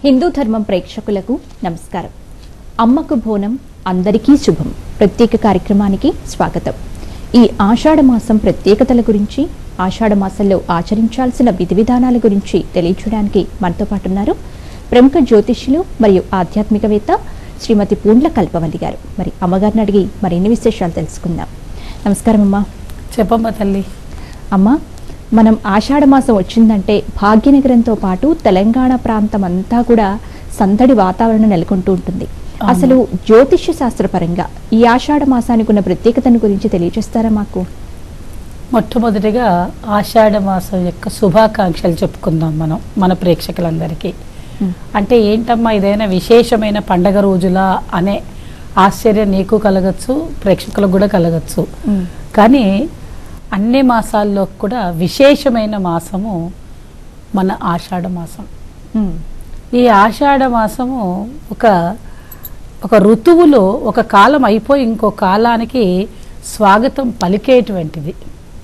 హిందూ ధర్మం ప్రేక్షకులకు నమస్కారం అమ్మకు బోనం అందరికీ శుభం ప్రత్యేక కార్యక్రమానికి స్వాగతం ఈ ఆషాఢ మాసం ప్రత్యేకతల గురించి ఆషాఢ మాసంలో ఆచరించాల్సిన విధి విధానాల గురించి తెలియజేయడానికి మనతో పాటు ఉన్నారు ప్రముఖ జ్యోతిష్యులు మరియు ఆధ్యాత్మికవేత్త శ్రీమతి పూండ్ల కల్పవల్లి గారు మరి అమ్మగారిని అడిగి మరిన్ని విశేషాలు తెలుసుకుందాం నమస్కారం అమ్మా చెప్పమ్మ తల్లి అమ్మ మనం ఆషాఢ మాసం వచ్చిందంటే భాగ్యనగరంతో పాటు తెలంగాణ ప్రాంతం అంతా కూడా సందడి వాతావరణం నెలకొంటూ ఉంటుంది అసలు జ్యోతిష్య శాస్త్రపరంగా ఈ ఆషాఢ మాసానికి ఉన్న ప్రత్యేకతను గురించి తెలియజేస్తారా మాకు మొట్టమొదటిగా ఆషాఢ మాసం యొక్క శుభాకాంక్షలు చెప్పుకుందాం మనం మన ప్రేక్షకులందరికీ అంటే ఏంటమ్మా ఇదైనా విశేషమైన పండగ రోజులా అనే ఆశ్చర్యం నీకు కలగచ్చు ప్రేక్షకులకు కూడా కలగచ్చు కానీ అన్ని మాసాల్లో కూడా విశేషమైన మాసము మన ఆషాఢ మాసం ఉమ్, ఈ ఆషాఢ మాసము ఒక ఒక ఋతువులో ఒక కాలం అయిపోయి ఇంకో కాలానికి స్వాగతం పలికేటువంటిది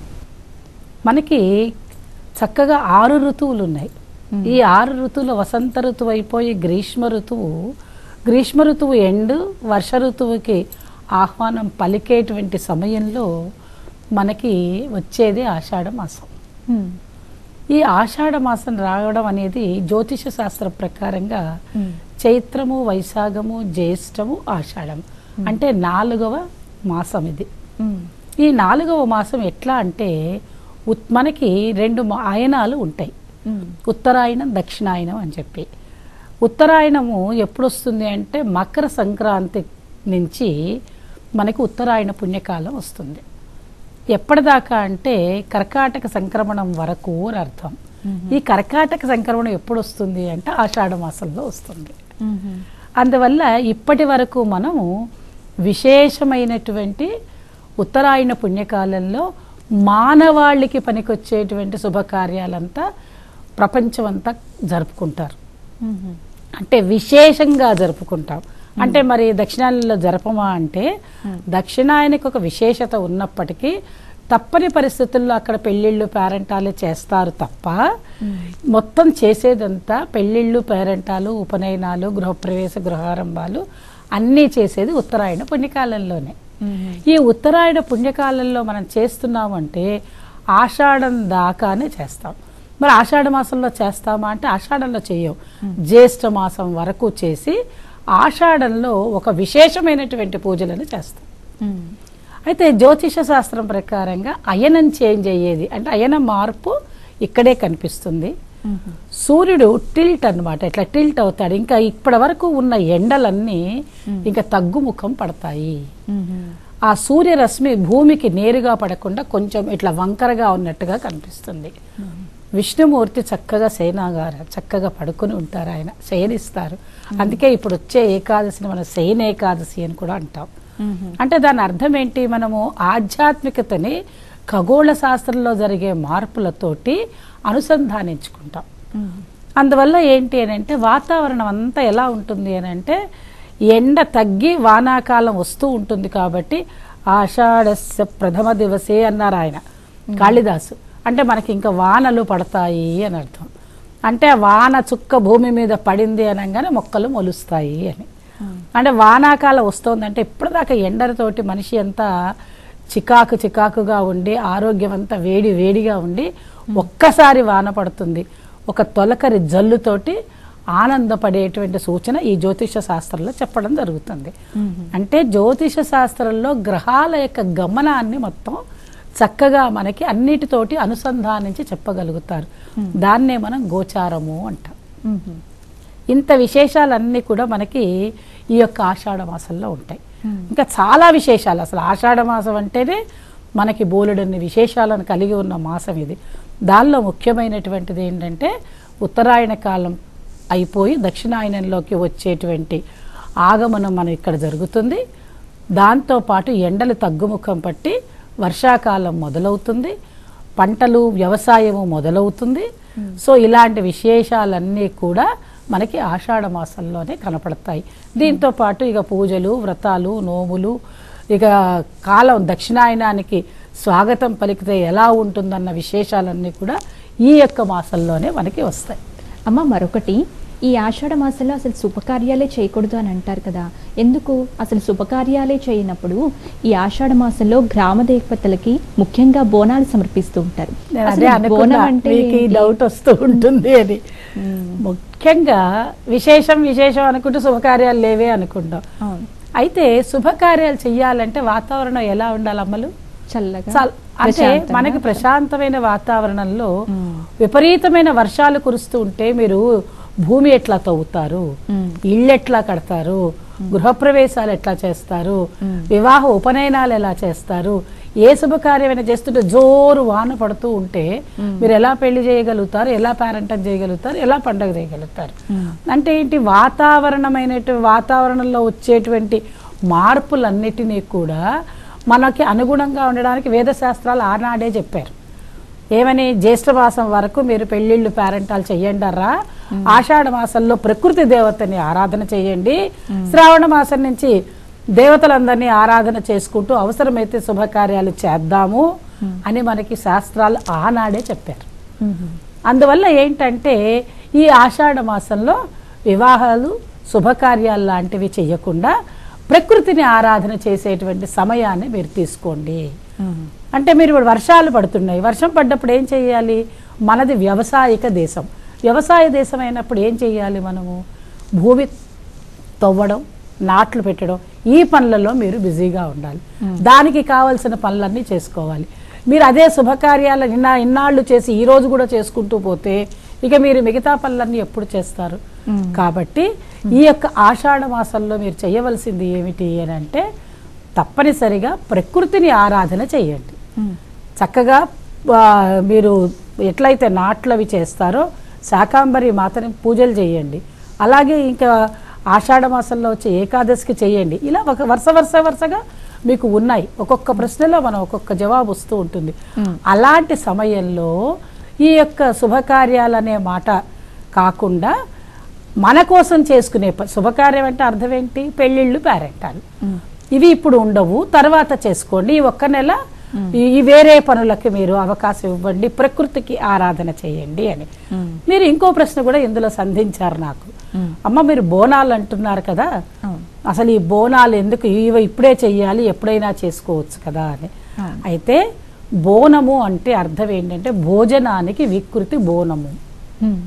మనకి చక్కగా ఆరు ఋతువులు ఉన్నాయి ఈ ఆరు ఋతువులు వసంత ఋతువు అయిపోయి గ్రీష్మ ఋతువు గ్రీష్మ ఋతువు ఎండ్ వర్ష ఋతువుకి ఆహ్వానం పలికేటువంటి సమయంలో మనకి వచ్చేది ఆషాఢ మాసం ఉమ్, ఈ ఆషాఢ మాసం రావడం అనేది జ్యోతిష శాస్త్ర ప్రకారంగా ఉమ్, చైత్రము వైశాఖము జ్యేష్టము ఆషాఢం అంటే నాలుగవ మాసం ఇది ఉమ్, ఈ నాలుగవ మాసం ఎట్లా అంటే ఉత్- మనకి రెండు మా- ఆయనాలు ఉంటాయి ఉమ్, ఉత్తరాయణం దక్షిణాయనం అని చెప్పి ఉత్తరాయణము ఎప్పుడు వస్తుంది అంటే మకర సంక్రాంతి నుంచి మనకి ఉత్తరాయణ పుణ్యకాలం వస్తుంది ఎప్పటిదాకా అంటే కర్కాటక సంక్రమణం వరకు అని అర్థం ఈ కర్కాటక సంక్రమణం ఎప్పుడు వస్తుంది అంటే ఆషాఢ మాసంలో వస్తుంది ఉమ్, అందువల్ల ఇప్పటి వరకు మనము విశేషమైనటువంటి ఉత్తరాయణ పుణ్యకాలంలో మానవాళికి పనికొచ్చేటువంటి శుభకార్యాలంతా ప్రపంచమంతా జరుపుకుంటారు ఉమ్, అంటే విశేషంగా జరుపుకుంటాం అంటే మరి దక్షిణాయనంలో జరపమా అంటే దక్షిణాయనకి ఒక విశేషత ఉన్నప్పటికీ తప్పని పరిస్థితుల్లో అక్కడ పెళ్ళిళ్ళు పేరెంటాలు చేస్తారు తప్ప మొత్తం చేసేదంతా పెళ్ళిళ్ళు పేరెంటాలు ఉపనయనాలు గృహప్రవేశ గృహారంభాలు అన్నీ చేసేది ఉత్తరాయణ పుణ్యకాలంలోనే ఉమ్, ఈ ఉత్తరాయణ పుణ్యకాలంలో మనం చేస్తున్నామంటే ఆషాఢం దాకానే చేస్తాం మరి ఆషాఢ మాసంలో చేస్తామా అంటే ఆషాఢంలో చెయ్యం జ్యేష్ఠ మాసం వరకు చేసి ఆషాఢంలో ఒక విశేషమైనటువంటి పూజలను చేస్తాం ఉమ్, అయితే జ్యోతిష శాస్త్రం ప్రకారంగా అయనం చేంజ్ అయ్యేది అంటే అయన మార్పు ఇక్కడే కనిపిస్తుంది ఉమ్, సూర్యుడు టిల్ట్ అన్నమాట ఇట్లా టిల్ట్ అవుతాడు ఇంకా ఇప్పటి వరకు ఉన్న ఎండలన్నీ ఇంకా తగ్గుముఖం పడతాయి ఉమ్, ఆ సూర్యరశ్మి భూమికి నేరుగా పడకుండా కొంచెం ఇట్లా వంకరగా ఉన్నట్టుగా కనిపిస్తుంది విష్ణుమూర్తి చక్కగా శయనాగార చక్కగా పడుకుని ఉంటారు ఆయన శయనిస్తారు అందుకే ఇప్పుడు వచ్చే ఏకాదశిని మనం శయన ఏకాదశి అని కూడా అంటాం ఉమ్, అంటే దాని అర్థం ఏంటి మనము ఆధ్యాత్మికతని ఖగోళ శాస్త్రంలో జరిగే మార్పులతోటి అనుసంధానించుకుంటాం ఉమ్, అందువల్ల ఏంటి అని అంటే వాతావరణం అంతా ఎలా ఉంటుంది అని అంటే ఎండ తగ్గి వానాకాలం వస్తూ ఉంటుంది కాబట్టి ఆషాఢస్య ప్రథమ దివసే అన్నారు ఆయన కాళిదాసు అంటే మనకి ఇంకా వానలు పడతాయి అని అర్థం అంటే ఆ వాన చుక్క భూమి మీద పడింది అనగానే మొక్కలు మొలుస్తాయి అని అంటే వానాకాలం వస్తుందంటే ఇప్పటిదాకా ఎండలతోటి మనిషి అంతా చికాకు చికాకుగా ఉండి ఆరోగ్యం అంతా వేడి వేడిగా ఉండి ఒక్కసారి వాన పడుతుంది ఒక తొలకరి జల్లుతోటి ఆనందపడేటువంటి సూచన ఈ జ్యోతిష శాస్త్రంలో చెప్పడం జరుగుతుంది అంటే జ్యోతిష శాస్త్రంలో గ్రహాల యొక్క గమనాన్ని మొత్తం చక్కగా మనకి అన్నిటితోటి అనుసంధానించి చెప్పగలుగుతారు దాన్నే మనం గోచారము అంటాం ఉమ్, ఇంత విశేషాలన్నీ కూడా మనకి ఈ యొక్క ఆషాఢ మాసంలో ఉంటాయి ఇంకా చాలా విశేషాలు అసలు ఆషాఢ మాసం అంటేనే మనకి బోలెడన్ని విశేషాలను కలిగి ఉన్న మాసం ఇది దానిలో ముఖ్యమైనటువంటిది ఏంటంటే ఉత్తరాయణ కాలం అయిపోయి దక్షిణాయనంలోకి వచ్చేటువంటి ఆగమనం మనం ఇక్కడ జరుగుతుంది దాంతోపాటు ఎండలు తగ్గుముఖం పట్టి వర్షాకాలం మొదలవుతుంది పంటలు వ్యవసాయము మొదలవుతుంది సో ఇలాంటి విశేషాలన్నీ కూడా మనకి ఆషాఢ మాసంలోనే కనపడతాయి దీంతో పాటు ఇక పూజలు వ్రతాలు నోములు ఇక కాలం దక్షిణాయనానికి స్వాగతం పలికితే ఎలా ఉంటుందన్న విశేషాలన్నీ కూడా ఈ యొక్క మాసంలోనే మనకి వస్తాయి అమ్మ మరొకటి ఈ ఆషాఢ మాసంలో అసలు శుభకార్యాలే చేయకూడదు అని అంటారు కదా ఎందుకు అసలు శుభకార్యాలే చేయనప్పుడు ఈ ఆషాఢ మాసంలో గ్రామ దేవతలకి ముఖ్యంగా బోనాలు సమర్పిస్తూ ఉంటారు నేను అసలు అదే అనుకున్నా బోనం అంటే మీకు ఈ ఏంటి? డౌట్ వస్తూ ఉంటుంది అని మ్మ్. ముఖ్యంగా విశేషం విశేషం అనుకుంటూ శుభకార్యాలు లేవే అనుకుంటాం అవును అయితే శుభకార్యాలు చెయ్యాలంటే వాతావరణం ఎలా ఉండాలి అమ్మలు చల్లగా చాల్- అంటే ప్రశాంతంగా. మనకి ప్రశాంతమైన వాతావరణంలో మ్మ్. విపరీతమైన వర్షాలు కురుస్తూ ఉంటే మీరు భూమి ఎట్లా తవ్వుతారు మ్మ్. ఇళ్ళు ఎట్లా కడతారు గృహప్రవేశాలు ఎట్లా చేస్తారు మ్మ్. వివాహ ఉపనయనాలు ఎలా చేస్తారు ఏ శుభకార్యమైనా చేస్తుంటే జోరు వాన పడుతూ ఉంటే మీరు ఎలా పెళ్లి చేయగలుగుతారు ఎలా పేరెంటం చేయగలుగుతారు ఎలా పండగ చేయగలుగుతారు మ్మ్. అంటే ఏంటి వాతావరణమైన వాతావరణంలో వచ్చేటువంటి మార్పులన్నిటినీ కూడా మనకి అనుగుణంగా ఉండడానికి వేద శాస్త్రాలు ఆనాడే చెప్పారు ఏమని జ్యేష్ఠ మాసం వరకు మీరు పెళ్లిళ్ళు పేరెంటాలు చెయ్యండరా ఆషాఢ మాసంలో ప్రకృతి దేవతని ఆరాధన చేయండి శ్రావణ మాసం నుంచి దేవతలందరినీ ఆరాధన చేసుకుంటూ అవసరమైతే శుభకార్యాలు చేద్దాము అని మనకి శాస్త్రాలు ఆనాడే చెప్పారు మ్మ్. అందువల్ల ఏంటంటే ఈ ఆషాఢ మాసంలో వివాహాలు శుభకార్యాలు లాంటివి చేయకుండా ప్రకృతిని ఆరాధన చేసేటువంటి సమయాన్ని మీరు తీసుకోండి మ్మ్. అంటే మీరు ఇప్పుడు వర్షాలు పడుతున్నాయి వర్షం పడ్డప్పుడు ఏం చేయాలి మనది వ్యవసాయక దేశం వ్యవసాయ దేశం అయినప్పుడు ఏం చేయాలి మనము భూమి తవ్వడం నాట్లు పెట్టడం ఈ పనులలో మీరు బిజీగా ఉండాలి దానికి కావలసిన పనులన్నీ చేసుకోవాలి మీరు అదే శుభకార్యాలు నిన్న ఇన్నాళ్ళు చేసి ఈ రోజు కూడా చేసుకుంటూ పోతే ఇక మీరు మిగతా పనులన్నీ ఎప్పుడు చేస్తారు మ్మ్. కాబట్టి ఈ యొక్క ఆషాఢ మాసంలో మీరు చేయవలసింది ఏమిటి అని అంటే తప్పనిసరిగా ప్రకృతిని ఆరాధన చేయండి మ్మ్. చక్కగా ఆ, మీరు ఎట్లయితే నాట్లు అవి చేస్తారో శాకాంబరి మాతని పూజలు చేయండి అలాగే ఇంకా ఆషాఢ మాసంలో వచ్చే ఏకాదశికి చేయండి ఇలా ఒక వరుస వరుస వరుసగా మీకు ఉన్నాయి ఒక్కొక్క ప్రశ్నలో మనం ఒక్కొక్క జవాబు వస్తూ ఉంటుంది మ్మ్. అలాంటి సమయంలో ఈ యొక్క శుభకార్యాలు అనే మాట కాకుండా మన కోసం చేసుకునే ప- శుభకార్యం అంటే అర్థం ఏంటి పెళ్ళిళ్ళు పేరెంటాలు మ్మ్. ఇవి ఇప్పుడు ఉండవు తర్వాత చేసుకోండి ఈ ఒక్క నెల ఈ ఈ వేరే పనులకి మీరు అవకాశం ఇవ్వండి ప్రకృతికి ఆరాధన చేయండి అని మ్మ్. మీరు ఇంకో ప్రశ్న కూడా ఇందులో సంధించారు నాకు మ్మ్. అమ్మ మీరు బోనాలు అంటున్నారు కదా అవును అసలు ఈ బోనాలు ఎందుకు ఇవి ఇప్పుడే చెయ్యాలి ఎప్పుడైనా చేసుకోవచ్చు కదా అని అవును. అయితే బోనము అంటే అర్థం ఏంటంటే భోజనానికి వికృతి బోనము మ్మ్.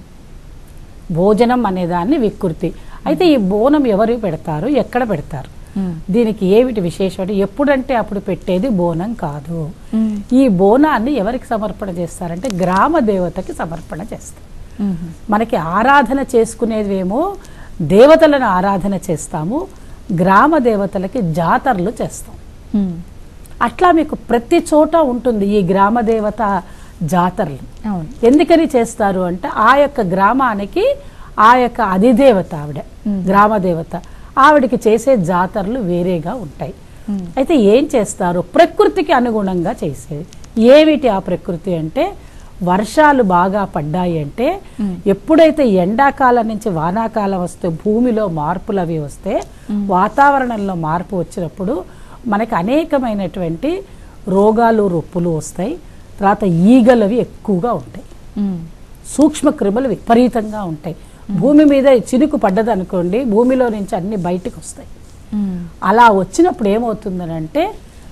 భోజనం అనేదాన్ని వికృతి అయితే ఈ బోనం ఎవరు పెడతారు ఎక్కడ పెడతారు మ్మ్. దీనికి ఏమిటి విశేషం అంటే ఎప్పుడంటే అప్పుడు పెట్టేది బోనం కాదు మ్మ్. ఈ బోనాన్ని ఎవరికి సమర్పణ చేస్తారంటే గ్రామ దేవతకి సమర్పణ చేస్తారు మ్మ్. మనకి ఆరాధన చేసుకునేదేమో దేవతలను ఆరాధన చేస్తాము గ్రామ దేవతలకి జాతరలు చేస్తాం మ్మ్. అట్లా మీకు ప్రతి చోట ఉంటుంది ఈ గ్రామ దేవత జాతరలు అవును ఎందుకని చేస్తారు అంటే ఆ యొక్క గ్రామానికి ఆ యొక్క అధిదేవత ఆవిడ గ్రామ దేవత ఆవిడకి చేసే జాతరలు వేరేగా ఉంటాయి మ్మ్. అయితే ఏం చేస్తారు ప్రకృతికి అనుగుణంగా చేసేది ఏమిటి ఆ ప్రకృతి అంటే వర్షాలు బాగా పడ్డాయి అంటే ఎప్పుడైతే ఎండాకాలం నుంచి వానాకాలం వస్తే భూమిలో మార్పులు అవి వస్తే వాతావరణంలో మార్పు వచ్చినప్పుడు మనకి అనేకమైనటువంటి రోగాలు రొప్పులు వస్తాయి తర్వాత ఈగలు అవి ఎక్కువగా ఉంటాయి మ్మ్. సూక్ష్మ క్రిములు విపరీతంగా ఉంటాయి భూమి మీద చినుకు పడ్డదనుకోండి భూమిలో నుంచి అన్ని బయటికి వస్తాయి మ్మ్. అలా వచ్చినప్పుడు ఏమవుతుందనంటే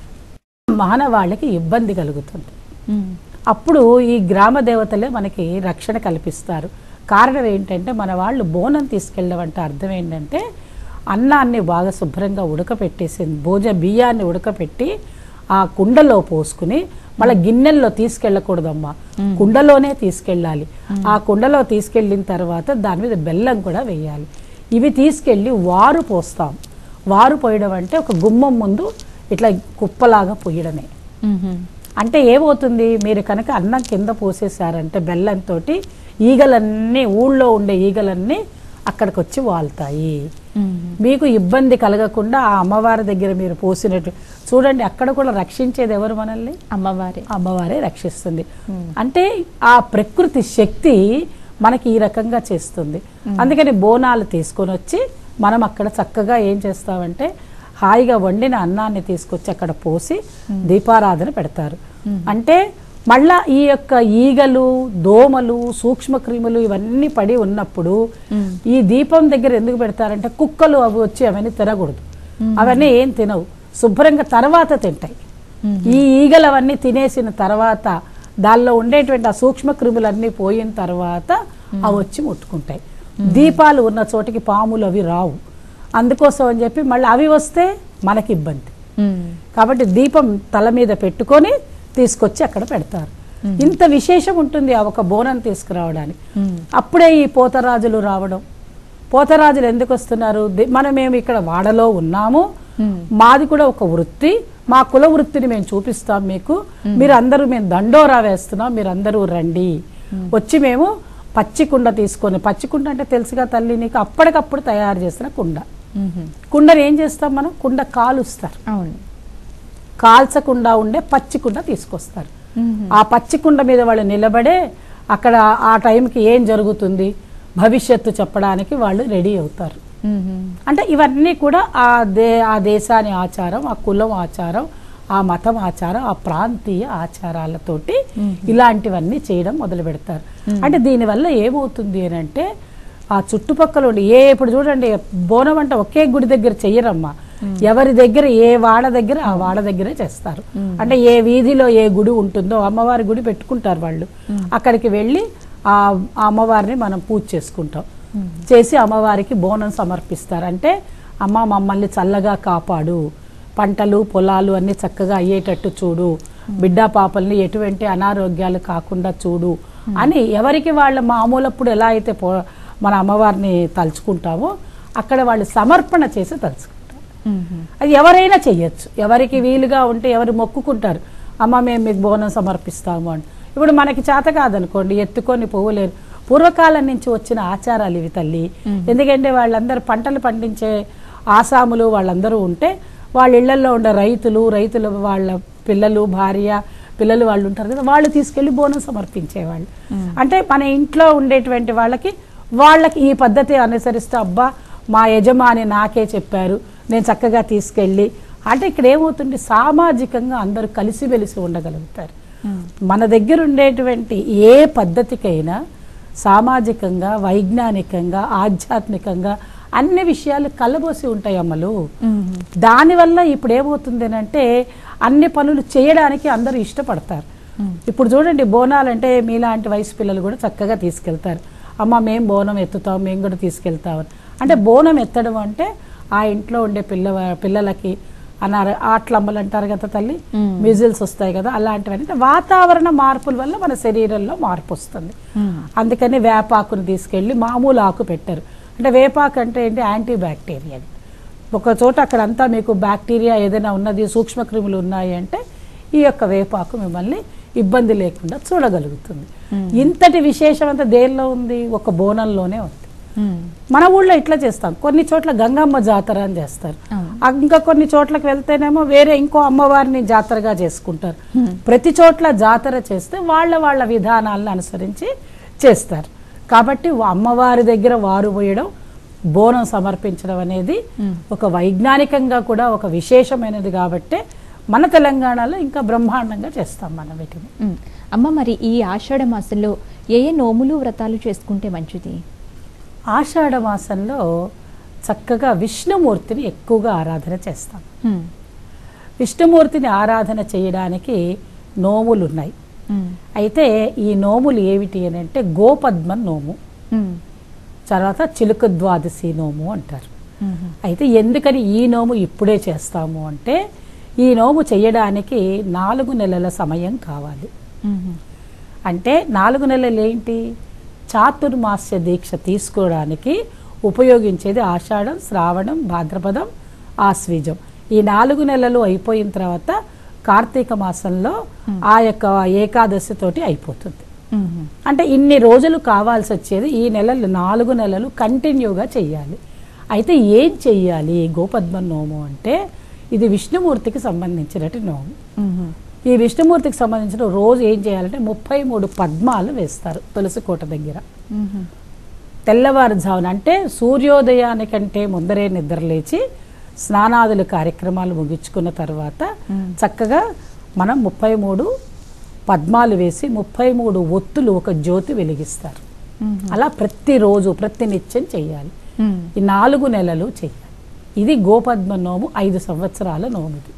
మానవాళికి ఇబ్బంది కలుగుతుంది మ్మ్. అప్పుడు ఈ గ్రామ దేవతలే మనకి రక్షణ కల్పిస్తారు కారణం ఏంటంటే మన వాళ్ళు బోనం తీసుకెళ్ళడం అంటే అర్థం ఏంటంటే అన్నాన్ని బాగా శుభ్రంగా ఉడకపెట్టేసి భోజ బియ్యాన్ని ఉడకపెట్టి ఆ కుండలో పోసుకుని మళ్ళీ గిన్నెల్లో తీసుకెళ్ళకూడదమ్మా కుండలోనే తీసుకెళ్ళాలి ఆ కుండలో తీసుకెళ్ళిన తర్వాత దాని మీద బెల్లం కూడా వేయాలి ఇవి తీసుకెళ్ళి వారు పోస్తాం వారు పోయడం అంటే ఒక గుమ్మం ముందు ఇట్లా కుప్పలాగా పొయ్యడమే మ్మ్. అంటే ఏమవుతుంది మీరు కనుక అన్నం కింద పోసేసారంటే బెల్లంతో ఈగలన్నీ ఊళ్ళో ఉండే ఈగలన్నీ అక్కడికి వచ్చి వాళ్తాయి మ్మ్. మీకు ఇబ్బంది కలగకుండా ఆ అమ్మవారి దగ్గర మీరు పోసినట్టు చూడండి అక్కడ కూడా రక్షించేది ఎవరు మనల్ని అమ్మవారి అమ్మవారే రక్షిస్తుంది అంటే ఆ ప్రకృతి శక్తి మనకి ఈ రకంగా చేస్తుంది అందుకని బోనాలు తీసుకొని వచ్చి మనం అక్కడ చక్కగా ఏం చేస్తామంటే హాయిగా వండిన అన్నాన్ని తీసుకొచ్చి అక్కడ పోసి దీపారాధన పెడతారు అంటే మళ్ళా ఈ యొక్క ఈగలు దోమలు సూక్ష్మ క్రిములు ఇవన్నీ పడి ఉన్నప్పుడు మ్మ్. ఈ దీపం దగ్గర ఎందుకు పెడతారంటే కుక్కలు అవి వచ్చి అవన్నీ తినకూడదు అవన్నీ ఏం తినవు శుభ్రంగా తర్వాత తింటాయి మ్మ్. ఈ ఈగలు అవన్నీ తినేసిన తర్వాత దానిలో ఉండేటువంటి ఆ సూక్ష్మ క్రిములన్నీ పోయిన తర్వాత అవి వచ్చి ముట్టుకుంటాయి దీపాలు ఉన్న చోటికి పాములు అవి రావు అందుకోసం అని చెప్పి మళ్ళీ అవి వస్తే మనకి ఇబ్బంది మ్మ్. కాబట్టి దీపం తల మీద పెట్టుకొని తీసుకొచ్చి అక్కడ పెడతారు ఇంత విశేషం ఉంటుంది ఆ ఒక బోనం తీసుకురావడానికి మ్మ్. అప్పుడే ఈ పోతరాజులు రావడం పోతరాజులు ఎందుకు వస్తున్నారు ది- మనమేమి ఇక్కడ వాడలో ఉన్నాము మ్మ్. మాది కూడా ఒక వృత్తి మా కుల వృత్తిని మేము చూపిస్తాం మీకు మీరు అందరూ మేము దండోరా వేస్తున్నాం మీరు అందరూ రండి వచ్చి మేము పచ్చి కుండ తీసుకొని పచ్చి కుండ అంటే తెలుసుగా తల్లి నీకు అప్పటికప్పుడు తయారు చేసిన కుండ మ్మ్. కుండను ఏం చేస్తాం మనం కుండ కాలుస్తారు అవును కాల్చకుండా ఉండే పచ్చి కుండ తీసుకొస్తారు మ్మ్. ఆ పచ్చి కుండ మీద వాళ్ళు నిలబడే అక్కడ ఆ టైంకి ఏం జరుగుతుంది భవిష్యత్తు చెప్పడానికి వాళ్ళు రెడీ అవుతారు మ్మ్. అంటే ఇవన్నీ కూడా ఆ దే ఆ దేశాని ఆచారం ఆ కులం ఆచారం ఆ మతం ఆచారం ఆ ప్రాంతీయ ఆచారాలతోటి ఇలాంటివన్నీ చేయడం మొదలు పెడతారు అంటే దీనివల్ల ఏమవుతుంది అని అంటే ఆ చుట్టుపక్కల ఉండి ఏ ఇప్పుడు చూడండి బోనం అంటే ఒకే గుడి దగ్గర చెయ్యరమ్మా ఎవరి దగ్గర ఏ వాడ దగ్గర ఆ వాడ దగ్గరే చేస్తారు అంటే ఏ వీధిలో ఏ గుడి ఉంటుందో అమ్మవారి గుడి పెట్టుకుంటారు వాళ్ళు అక్కడికి వెళ్ళి ఆ ఆ అమ్మవారిని మనం పూజ చేసుకుంటాం చేసి అమ్మవారికి బోనం సమర్పిస్తారు అంటే అమ్మ మమ్మల్ని చల్లగా కాపాడు పంటలు పొలాలు అన్ని చక్కగా అయ్యేటట్టు చూడు బిడ్డ పాపల్ని ఎటువంటి అనారోగ్యాలు కాకుండా చూడు అని ఎవరికి వాళ్ళ మామూలప్పుడు ఎలా అయితే పో మన అమ్మవారిని తలుచుకుంటామో అక్కడ వాళ్ళు సమర్పణ చేసి తలుచుకుంటారు మ్మ్. అది ఎవరైనా చెయ్యొచ్చు ఎవరికి వీలుగా ఉంటే ఎవరు మొక్కుకుంటారు అమ్మ మేము మీకు బోనం సమర్పిస్తాము అని ఇప్పుడు మనకి చేత కాదనుకోండి ఎత్తుకొని పోవలేరు పూర్వకాలం నుంచి వచ్చిన ఆచారాలు ఇవి తల్లి ఎందుకంటే వాళ్ళందరూ పంటలు పండించే ఆసాములు వాళ్ళందరూ ఉంటే వాళ్ళ ఇళ్లలో ఉండే రైతులు రైతుల వాళ్ళ పిల్లలు భార్య పిల్లలు వాళ్ళు ఉంటారు కదా వాళ్ళు తీసుకెళ్లి బోనం సమర్పించేవాళ్ళు అంటే మన ఇంట్లో ఉండేటువంటి వాళ్ళకి వాళ్ళకి ఈ పద్ధతి అనుసరిస్తే అబ్బా మా యజమాని నాకే చెప్పారు నేను చక్కగా తీసుకెళ్ళి అంటే ఇక్కడ ఏమవుతుంది సామాజికంగా అందరూ కలిసిమెలిసి ఉండగలుగుతారు మన దగ్గర ఉండేటువంటి ఏ పద్ధతికైనా సామాజికంగా వైజ్ఞానికంగా ఆధ్యాత్మికంగా అన్ని విషయాలు కలబోసి ఉంటాయి అమ్మలు మ్మ్. దానివల్ల ఇప్పుడు ఏమవుతుంది అంటే అన్ని పనులు చేయడానికి అందరూ ఇష్టపడతారు ఇప్పుడు చూడండి బోనాలంటే మీలాంటి వయసు పిల్లలు కూడా చక్కగా తీసుకెళ్తారు అమ్మ మేము బోనం ఎత్తుతాం మేము కూడా తీసుకెళ్తాం అని. అంటే బోనం ఎత్తడం అంటే ఆ ఇంట్లో ఉండే పిల్ల పిల్లలకి అన్నారు ఆటలమ్మలు అంటారు కదా తల్లి మ్మ్. మ్యూజిల్స్ వస్తాయి కదా అలాంటివన్నీ అంటే వాతావరణ మార్పుల వల్ల మన శరీరంలో మార్పు వస్తుంది మ్మ్. అందుకని వేపాకుని తీసుకెళ్ళి మామూలు ఆకు పెట్టారు అంటే వేపాకు అంటే ఏంటి యాంటీ బ్యాక్టీరియల్ ఒక చోట అక్కడంతా మీకు బ్యాక్టీరియా ఏదైనా ఉన్నది సూక్ష్మక్రిములు ఉన్నాయి అంటే ఈ యొక్క వేపాకు మిమ్మల్ని ఇబ్బంది లేకుండా చూడగలుగుతుంది ఇంతటి విశేషం అంతా దేనిలో ఉంది ఒక బోనంలోనే ఉంది మ్మ్. మన ఊళ్ళో ఇట్లా చేస్తాం కొన్ని చోట్ల గంగమ్మ జాతర అని చేస్తారు అవును. ఆ ఇంకా కొన్ని చోట్లకి వెళ్తేనేమో వేరే ఇంకో అమ్మవారిని జాతరగా చేసుకుంటారు ప్రతి చోట్ల జాతర చేస్తే వాళ్ళ వాళ్ళ విధానాలను అనుసరించి చేస్తారు కాబట్టి వా- అమ్మవారి దగ్గర వారు పోయడం బోనం సమర్పించడం అనేది ఒక వైజ్ఞానికంగా కూడా ఒక విశేషమైనది కాబట్టే మన తెలంగాణలో ఇంకా బ్రహ్మాండంగా చేస్తాం మనం వీటిని మ్మ్. అమ్మ మరి ఈ ఆషాఢ మాసంలో ఏ ఏ నోములు వ్రతాలు చేసుకుంటే మంచిది ఆషాఢ మాసంలో చక్కగా విష్ణుమూర్తిని ఎక్కువగా ఆరాధన చేస్తాం మ్మ్. విష్ణుమూర్తిని ఆరాధన చేయడానికి నోములు ఉన్నాయి మ్మ్. అయితే ఈ నోములు ఏమిటి అని అంటే గోపద్మ నోము మ్మ్. తర్వాత చిలుక ద్వాదశి నోము అంటారు మ్మ్. అయితే ఎందుకని ఈ నోము ఇప్పుడే చేస్తాము అంటే ఈ నోము చేయడానికి నాలుగు నెలల సమయం కావాలి మ్మ్. అంటే నాలుగు నెలలు ఏంటి చాతుర్మాస్య దీక్ష తీసుకోవడానికి ఉపయోగించేది ఆషాఢం శ్రావణం భాద్రపదం ఆశ్వీజం ఈ నాలుగు నెలలు అయిపోయిన తర్వాత కార్తీక మాసంలో ఆ యొక్క ఏకాదశి తోటి అయిపోతుంది మ్మ్. అంటే ఇన్ని రోజులు కావాల్సి వచ్చేది ఈ నెలలు నాలుగు నెలలు కంటిన్యూగా చెయ్యాలి అయితే ఏం చెయ్యాలి ఈ గోపద్మ నోము అంటే ఇది విష్ణుమూర్తికి సంబంధించినట్టు నోము మ్మ్. ఈ విష్ణుమూర్తికి సంబంధించిన రోజు ఏం చేయాలంటే ముప్పై మూడు పద్మాలు వేస్తారు తులసి కోట దగ్గర మ్మ్. తెల్లవారుజామున అంటే సూర్యోదయానికంటే ముందరే నిద్రలేచి స్నానాదుల కార్యక్రమాలు ముగించుకున్న తర్వాత మ్మ్. చక్కగా మనం ముప్పై మూడు పద్మాలు వేసి ముప్పై మూడు ఒత్తులు ఒక జ్యోతి వెలిగిస్తారు అలా ప్రతిరోజు ప్రతి నిత్యం చేయాలి ఈ నాలుగు నెలలు చేయాలి ఇది గోపద్మ నోము ఐదు సంవత్సరాల నోముది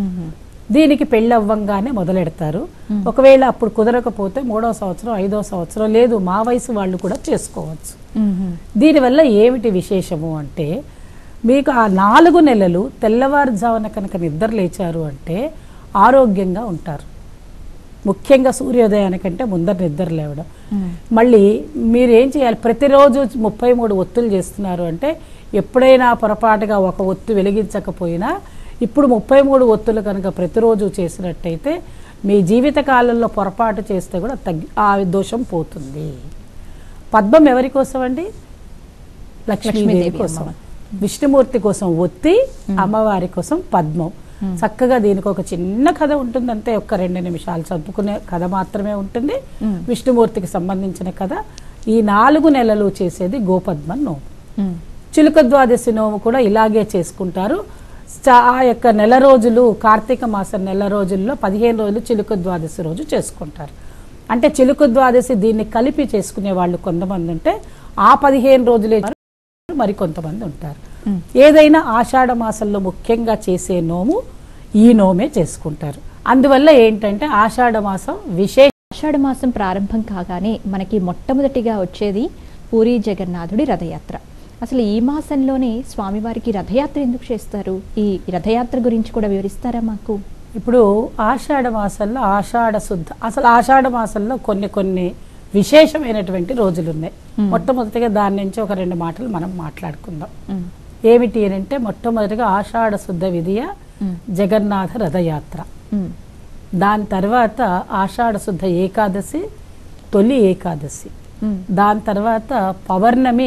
దీనికి పెళ్ళవ్వంగానే మొదలెడతారు ఒకవేళ అప్పుడు కుదరకపోతే మూడో సంవత్సరం ఐదో సంవత్సరం లేదు మా వయసు వాళ్ళు కూడా చేసుకోవచ్చు దీనివల్ల ఏమిటి విశేషము అంటే మీకు ఆ నాలుగు నెలలు తెల్లవారుజామున కనుక నిద్ర లేచారు అంటే ఆరోగ్యంగా ఉంటారు ముఖ్యంగా సూర్యోదయానికంటే ముందర నిద్ర లేవడం మళ్ళీ మీరు ఏం చేయాలి ప్రతిరోజు ముప్పై మూడు ఒత్తులు చేస్తున్నారు అంటే ఎప్పుడైనా పొరపాటుగా ఒక ఒత్తు వెలిగించకపోయినా ఇప్పుడు ముప్పై మూడు ఒత్తులు కనుక ప్రతిరోజు చేసినట్టయితే మీ జీవిత కాలంలో పొరపాటు చేస్తే కూడా తగ్గి ఆ దోషం పోతుంది పద్మం ఎవరి కోసం అండి లక్ష్మీదేవి లక్ష్మీదేవి కోసం విష్ణుమూర్తి కోసం ఒత్తి అమ్మవారి కోసం పద్మం చక్కగా దీనికి ఒక చిన్న కథ ఉంటుంది అంతే ఒక్క రెండు నిమిషాలు చదువుకునే కథ మాత్రమే ఉంటుంది విష్ణుమూర్తికి సంబంధించిన కథ ఈ నాలుగు నెలలు చేసేది గోపద్మ నోము చిలుక ద్వాదశి నోము కూడా ఇలాగే చేసుకుంటారు చ- ఆ యొక్క నెల రోజులు కార్తీక మాసం నెల రోజుల్లో పదిహేను రోజులు చిలుక ద్వాదశి రోజు చేసుకుంటారు అంటే చిలుక ద్వాదశి దీన్ని కలిపి చేసుకునే వాళ్ళు కొంతమంది ఉంటే ఆ పదిహేను రోజులే మరి కొంతమంది ఉంటారు ఏదైనా ఆషాఢ మాసంలో ముఖ్యంగా చేసే నోము ఈ నోమే చేసుకుంటారు అందువల్ల ఏంటంటే ఆషాఢ మాసం విశేష ఆషాఢ మాసం ప్రారంభం కాగానే మనకి మొట్టమొదటిగా వచ్చేది పూరి జగన్నాథుడి రథయాత్ర అసలు ఈ మాసంలోనే స్వామివారికి రథయాత్ర ఎందుకు చేస్తారు ఈ రథయాత్ర గురించి కూడా వివరిస్తారా మాకు ఇప్పుడు ఆషాఢ మాసంలో ఆషాఢ శుద్ధ అసలు ఆషాఢ మాసంలో కొన్ని కొన్ని విశేషమైనటువంటి రోజులు ఉన్నాయి మొట్టమొదటిగా దాని నుంచి ఒక రెండు మాటలు మనం మాట్లాడుకుందాం ఉమ్, ఏమిటి అని అంటే మొట్టమొదటిగా ఆషాఢ శుద్ధ విధియ ఉమ్, జగన్నాథ రథయాత్ర ఉమ్, దాని తర్వాత ఆషాఢ శుద్ధ ఏకాదశి తొలి ఏకాదశి ఉమ్, దాని తర్వాత పౌర్ణమి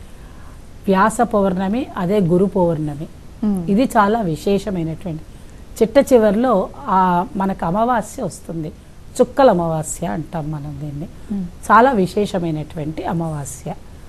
వ్యాస పౌర్ణమి అదే గురు పౌర్ణమి ఉమ్, ఇది చాలా విశేషమైనటువంటి చిట్ట చివరిలో ఆ మనకు అమావాస్య వస్తుంది చుక్కల అమావాస్య అంటాం మనం దీన్ని ఉమ్, చాలా విశేషమైనటువంటి అమావాస్య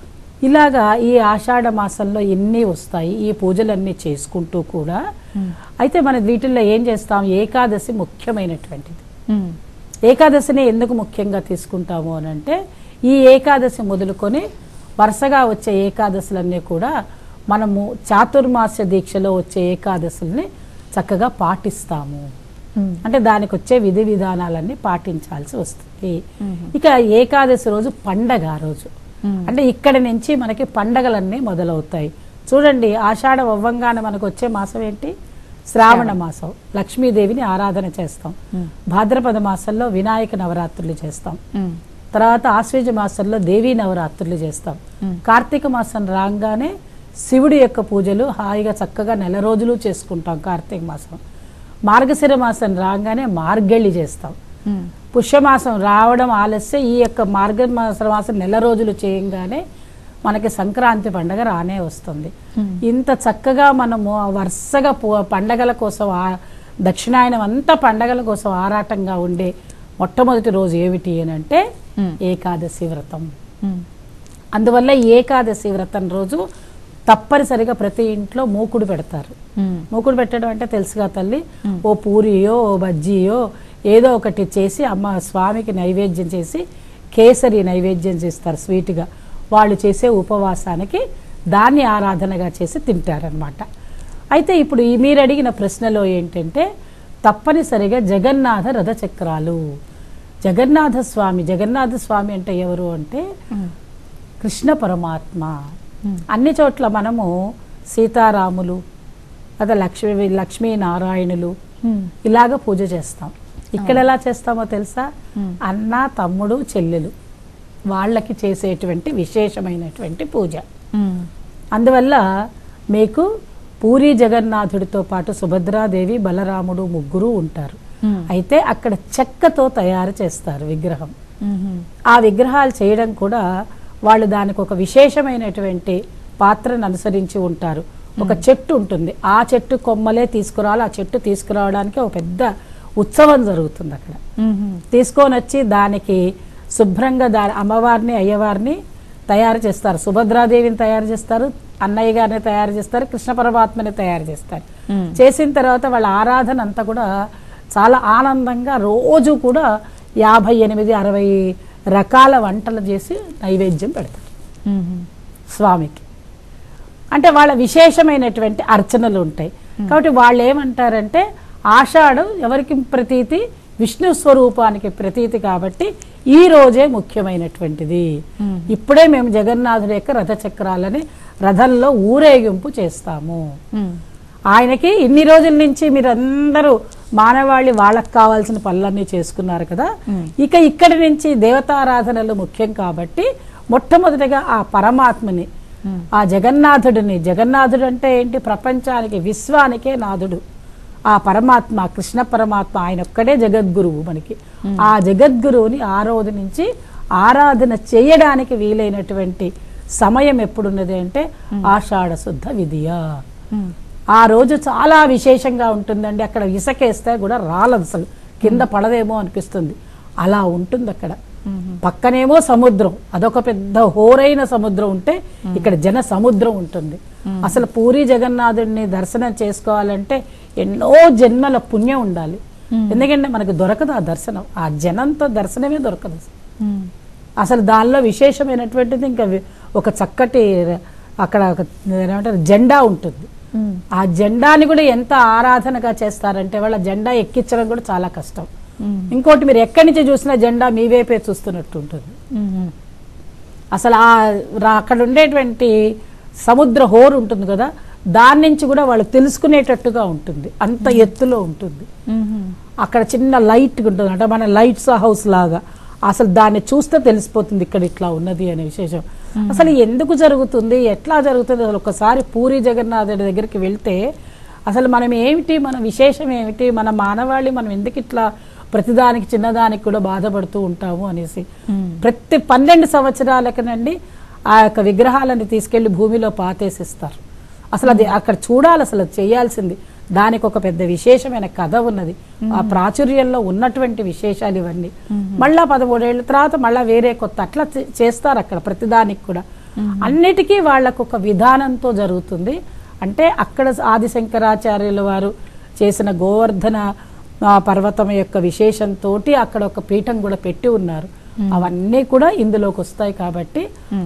ఇలాగా ఈ ఆషాఢ మాసంలో ఎన్ని వస్తాయి ఈ పూజలన్నీ చేసుకుంటూ కూడా ఉమ్, అయితే మన వీటిల్లో ఏం చేస్తాం ఏకాదశి ముఖ్యమైనటువంటిది ఉమ్, ఏకాదశిని ఎందుకు ముఖ్యంగా తీసుకుంటాము అని అంటే ఈ ఏకాదశి మొదలుకొని వరుసగా వచ్చే ఏకాదశులన్నీ కూడా మనము చాతుర్మాస్య దీక్షలో వచ్చే ఏకాదశుల్ని చక్కగా పాటిస్తాము ఉమ్, అంటే దానికి వచ్చే విధి విధానాలన్నీ పాటించాల్సి వస్తుంది ఉమ్, ఇక ఏకాదశి రోజు పండగ ఆ రోజు ఉమ్, అంటే ఇక్కడి నుంచి మనకి పండగలన్నీ మొదలవుతాయి చూడండి ఆషాఢ అవ్వంగానే మనకు వచ్చే మాసం ఏంటి శ్రావణ మాసం లక్ష్మీదేవిని ఆరాధన చేస్తాం ఉమ్, భాద్రపద మాసంలో వినాయక నవరాత్రులు చేస్తాం ఉమ్, తర్వాత ఆశ్వేజ మాసంలో దేవీ నవరాత్రులు చేస్తాం ఉమ్, కార్తీక మాసం రాగానే శివుడి యొక్క పూజలు హాయిగా చక్కగా నెల రోజులు చేసుకుంటాం కార్తీక మాసం మార్గశిర మాసం రాగానే మార్గళ్ళి చేస్తాం ఉమ్, పుష్యమాసం రావడం ఆలస్యం ఈ యొక్క మార్గమాస మాసం నెల రోజులు చేయంగానే మనకి సంక్రాంతి పండగ రానే వస్తుంది Hmm. ఇంత చక్కగా మనము ఆ వరుసగా పో- పండగల కోసం ఆ- దక్షిణాయనం అంతా పండగల కోసం ఆరాటంగా ఉండే మొట్టమొదటి రోజు ఏమిటి అని అంటే Hmm. ఏకాదశి వ్రతం ఉమ్, అందువల్ల ఈ ఏకాదశి వ్రతం రోజు తప్పనిసరిగా ప్రతి ఇంట్లో మూకుడు పెడతారు ఉమ్, మూకుడు పెట్టడం అంటే తెలుసుగా తల్లి మ్. ఓ పూరియో ఓ బజ్జీయో ఏదో ఒకటి చేసి అమ్మ స్వామికి నైవేద్యం చేసి కేసరి నైవేద్యం చేస్తారు స్వీట్గా వాళ్ళు చేసే ఉపవాసానికి దాన్ని ఆరాధనగా చేసి తింటారనమాట అయితే ఇప్పుడు ఈ మీరు అడిగిన ప్రశ్నలో ఏంటంటే తప్పనిసరిగా జగన్నాథ రథచక్రాలు జగన్నాథ స్వామి జగన్నాథ స్వామి అంటే ఎవరు అంటే ఉమ్, కృష్ణ పరమాత్మ ఉమ్, అన్ని చోట్ల మనము సీతారాములు అదే లక్ష్మీ లక్ష్మీనారాయణులు ఉమ్, ఇలాగ పూజ చేస్తాం ఇక్కడ ఎలా చేస్తామో తెలుసా ఉమ్, అన్న తమ్ముడు చెల్లెలు వాళ్ళకి చేసేటువంటి విశేషమైనటువంటి పూజ ఉమ్, అందువల్ల మీకు పూరి జగన్నాథుడితో పాటు సుభద్రాదేవి బలరాముడు ముగ్గురు ఉంటారు ఉమ్, అయితే అక్కడ చెక్కతో తయారు చేస్తారు విగ్రహం ఉమ్, ఆ విగ్రహాలు చేయడం కూడా వాళ్ళు దానికి ఒక విశేషమైనటువంటి పాత్రను అనుసరించి ఉంటారు ఒక చెట్టు ఉంటుంది ఆ చెట్టు కొమ్మలే తీసుకురావాలి ఆ చెట్టు తీసుకురావడానికి ఒక పెద్ద ఉత్సవం జరుగుతుంది అక్కడ ఉమ్, తీసుకొని వచ్చి దానికి శుభ్రంగా దాని అమ్మవారిని అయ్యవారిని తయారు చేస్తారు సుభద్రాదేవిని తయారు చేస్తారు అన్నయ్య గారిని తయారు చేస్తారు కృష్ణ పరమాత్మని తయారు చేస్తారు ఉమ్, చేసిన తర్వాత వాళ్ళ ఆరాధన అంతా కూడా చాలా ఆనందంగా రోజు కూడా యాభై ఎనిమిది అరవై రకాల వంటలు చేసి నైవేద్యం పెడతారు మ్మ్. స్వామికి అంటే వాళ్ళ విశేషమైనటువంటి అర్చనలు ఉంటాయి కాబట్టి వాళ్ళు ఏమంటారంటే ఆషాఢం ఎవరికి ప్రతీతి విష్ణు స్వరూపానికి ప్రతీతి కాబట్టి ఈ రోజే ముఖ్యమైనటువంటిది మ్మ్. ఇప్పుడే మేము జగన్నాథుడి యొక్క రథచక్రాలని రథంలో ఊరేగింపు చేస్తాము మ్మ్. ఆయనకి ఇన్ని రోజుల నుంచి మీరందరూ మానవాళి వాళ్ళకి కావాల్సిన పనులన్నీ చేసుకున్నారు కదా మ్మ్. ఇక ఇక్కడి నుంచి దేవతారాధనలు ముఖ్యం కాబట్టి మొట్టమొదటిగా ఆ పరమాత్మని మ్మ్. ఆ జగన్నాథుడిని జగన్నాథుడు అంటే ఏంటి ప్రపంచానికి విశ్వానికే నాథుడు ఆ పరమాత్మ కృష్ణ పరమాత్మ ఆయన ఒక్కడే జగద్గురువు మనకి ఆ జగద్గురువుని ఆ రోజు నుంచి ఆరాధన చేయడానికి వీలైనటువంటి సమయం ఎప్పుడున్నది అంటే ఆషాఢ శుద్ధ విధియ మ్మ్. ఆ రోజు చాలా విశేషంగా ఉంటుందండి అక్కడ ఇసకేస్తే కూడా రాలదు అసలు కింద పడదేమో అనిపిస్తుంది అలా ఉంటుంది అక్కడ మ్మ్. పక్కనేమో సముద్రం అదొక పెద్ద హోరైన సముద్రం ఉంటే ఇక్కడ జన సముద్రం ఉంటుంది అసలు పూరి జగన్నాథుడిని దర్శనం చేసుకోవాలంటే ఎన్నో జన్మల పుణ్యం ఉండాలి ఎందుకంటే మనకు దొరకదు ఆ దర్శనం ఆ జనంతో దర్శనమే దొరకదు అసలు. మ్మ్. అసలు దానిలో విశేషమైనటువంటిది ఇంకా వి- ఒక చక్కటి ర- అక్కడ ఒక ఏమంటారు జెండా ఉంటుంది మ్మ్. ఆ జెండాని కూడా ఎంత ఆరాధనగా చేస్తారంటే వాళ్ళ జెండా ఎక్కించడం కూడా చాలా కష్టం మ్మ్. ఇంకోటి మీరు ఎక్కడి నుంచి చూసినా జెండా మీ వైపే చూస్తున్నట్టు ఉంటుంది మ్మ్. అసలు ఆ రా- అక్కడ ఉండేటువంటి సముద్ర హోరు ఉంటుంది కదా దాని నుంచి కూడా వాళ్ళు తెలుసుకునేటట్టుగా ఉంటుంది అంత ఎత్తులో ఉంటుంది మ్మ్. అక్కడ చిన్న లైట్ ఉంటుంది అంటే మన లైట్స్ హౌస్ లాగా అసలు దాన్ని చూస్తే తెలిసిపోతుంది ఇక్కడ ఇట్లా ఉన్నది అనే విశేషం అసలు ఎందుకు జరుగుతుంది ఎట్లా జరుగుతుంది అసలు ఒకసారి పూరి జగన్నాథుడి దగ్గరికి వెళ్తే అసలు మనం ఏమిటి మన విశేషం ఏమిటి మన మానవాళి మనం ఎందుకు ఇట్లా ప్రతిదానికి చిన్నదానికి కూడా బాధపడుతూ ఉంటాము అనేసి మ్మ్. ప్రతి పన్నెండు సంవత్సరాలకనండి ఆ యొక్క విగ్రహాలను తీసుకెళ్లి భూమిలో పాతేసిస్తారు అసలు అది అక్కడ చూడాలి అసలు అది చేయాల్సింది దానికి ఒక పెద్ద విశేషమైన కథ ఉన్నది ఆ ప్రాచుర్యంలో ఉన్నటువంటి విశేషాలు ఇవన్నీ మళ్ళా పదమూడేళ్ల తర్వాత మళ్ళా వేరే కొత్త అట్లా చే- చేస్తారు అక్కడ ప్రతిదానికి కూడా అన్నిటికీ వాళ్ళకు ఒక విధానంతో జరుగుతుంది అంటే అక్కడ ఆదిశంకరాచార్యుల వారు చేసిన గోవర్ధన ఆ, పర్వతం యొక్క విశేషంతో అక్కడ ఒక పీఠం కూడా పెట్టి ఉన్నారు అవన్నీ కూడా ఇందులోకి వస్తాయి కాబట్టి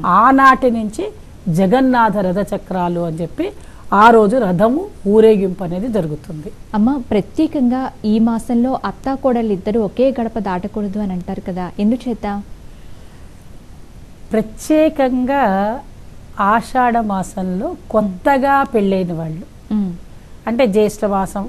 ఆనాటి నుంచి జగన్నాథ రథ చక్రాలు అని చెప్పి ఆ రోజు రథము ఊరేగింపు అనేది జరుగుతుంది అమ్మ ప్రత్యేకంగా ఈ మాసంలో అత్తా కోడలు ఇద్దరు ఒకే గడప దాటకూడదు అని అంటారు కదా ఎందుచేత ప్రత్యేకంగా ఆషాఢ మాసంలో కొత్తగా పెళ్ళైన వాళ్ళు మ్మ్. అంటే జ్యేష్ఠ మాసం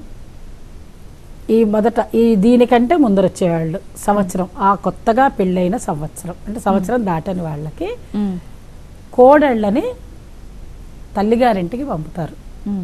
ఈ మొదట ఈ దీనికంటే ముందర వచ్చేవాళ్ళు సంవత్సరం ఆ కొత్తగా పెళ్ళైన సంవత్సరం అంటే సంవత్సరం దాటని వాళ్ళకి మ్మ్. కోడళ్ళని తల్లిగారింటికి పంపుతారు మ్మ్.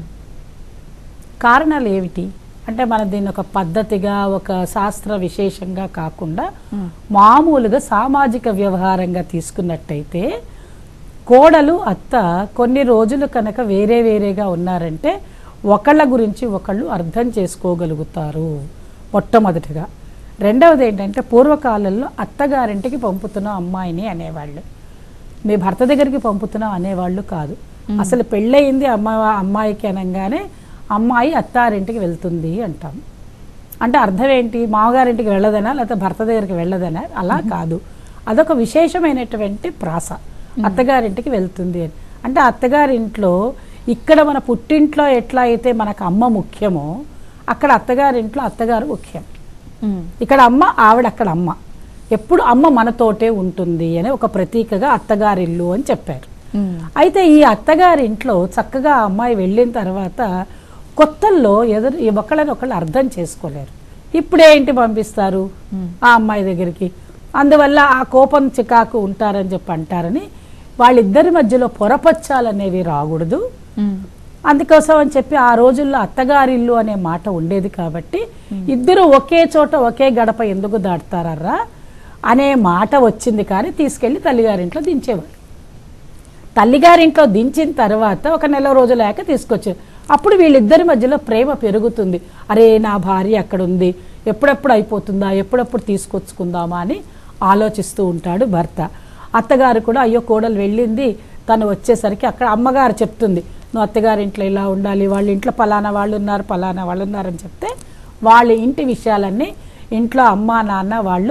కారణాలు ఏమిటి అంటే మన దీన్ని ఒక పద్ధతిగా ఒక శాస్త్ర విశేషంగా కాకుండా మ్మ్. మామూలుగా సామాజిక వ్యవహారంగా తీసుకున్నట్టయితే కోడలు అత్త కొన్ని రోజులు కనుక వేరే వేరేగా ఉన్నారంటే ఒకళ్ళ గురించి ఒకళ్ళు అర్థం చేసుకోగలుగుతారు మొట్టమొదటిగా రెండవది ఏంటంటే పూర్వకాలంలో అత్తగారింటికి పంపుతున్న అమ్మాయిని అనేవాళ్ళు మీ భర్త దగ్గరికి పంపుతున్నాం అనేవాళ్ళు కాదు అసలు పెళ్ళయింది అమ్మ అమ్మాయికి అనగానే అమ్మాయి అత్తారింటికి వెళ్తుంది అంటాం అంటే అర్థం ఏంటి మామగారింటికి వెళ్ళదనా లేకపోతే భర్త దగ్గరికి వెళ్ళదనా అలా కాదు అదొక విశేషమైనటువంటి ప్రాస అత్తగారింటికి వెళ్తుంది అని అంటే అత్తగారింట్లో ఇక్కడ మన పుట్టింట్లో ఎట్లా అయితే మనకు అమ్మ ముఖ్యమో అక్కడ అత్తగారింట్లో అత్తగారు ముఖ్యం మ్మ్. ఇక్కడ అమ్మ ఆవిడ అక్కడ అమ్మ ఎప్పుడు అమ్మ మనతోటే ఉంటుంది అని ఒక ప్రతీకగా అత్తగారిల్లు అని చెప్పారు మ్మ్. అయితే ఈ అత్తగారింట్లో చక్కగా ఆ అమ్మాయి వెళ్ళిన తర్వాత కొత్తల్లో ఎదురు ఒకళ్ళని ఒకళ్ళు అర్థం చేసుకోలేరు ఇప్పుడేంటి పంపిస్తారు మ్మ్. ఆ అమ్మాయి దగ్గరికి అందువల్ల ఆ కోపం చికాకు ఉంటారని చెప్పి అంటారని వాళ్ళిద్దరి మధ్యలో పొరపచ్చాలనేవి రాకూడదు మ్మ్. అందుకోసం అని చెప్పి ఆ రోజుల్లో అత్తగారిల్లు అనే మాట ఉండేది కాబట్టి ఇద్దరు ఒకే చోట ఒకే గడప ఎందుకు దాటుతారర్రా అనే మాట వచ్చింది కానీ తీసుకెళ్లి తల్లిగారింట్లో దించేవారు తల్లిగారింట్లో దించిన తర్వాత ఒక నెల రోజులాక తీసుకొచ్చారు అప్పుడు వీళ్ళిద్దరి మధ్యలో ప్రేమ పెరుగుతుంది అరే నా భార్య అక్కడ ఉంది ఎప్పుడెప్పుడు అయిపోతుందా ఎప్పుడెప్పుడు తీసుకొచ్చుకుందామా అని ఆలోచిస్తూ ఉంటాడు భర్త అత్తగారు కూడా అయ్యో కోడలు వెళ్ళింది తను వచ్చేసరికి అక్కడ అమ్మగారు చెప్తుంది నువ్వు అత్తగారింట్లో ఇలా ఉండాలి వాళ్ళ ఇంట్లో పలానా వాళ్ళు ఉన్నారు పలానా వాళ్ళు ఉన్నారని చెప్తే వాళ్ళ ఇంటి విషయాలన్నీ ఇంట్లో అమ్మ నాన్న వాళ్ళు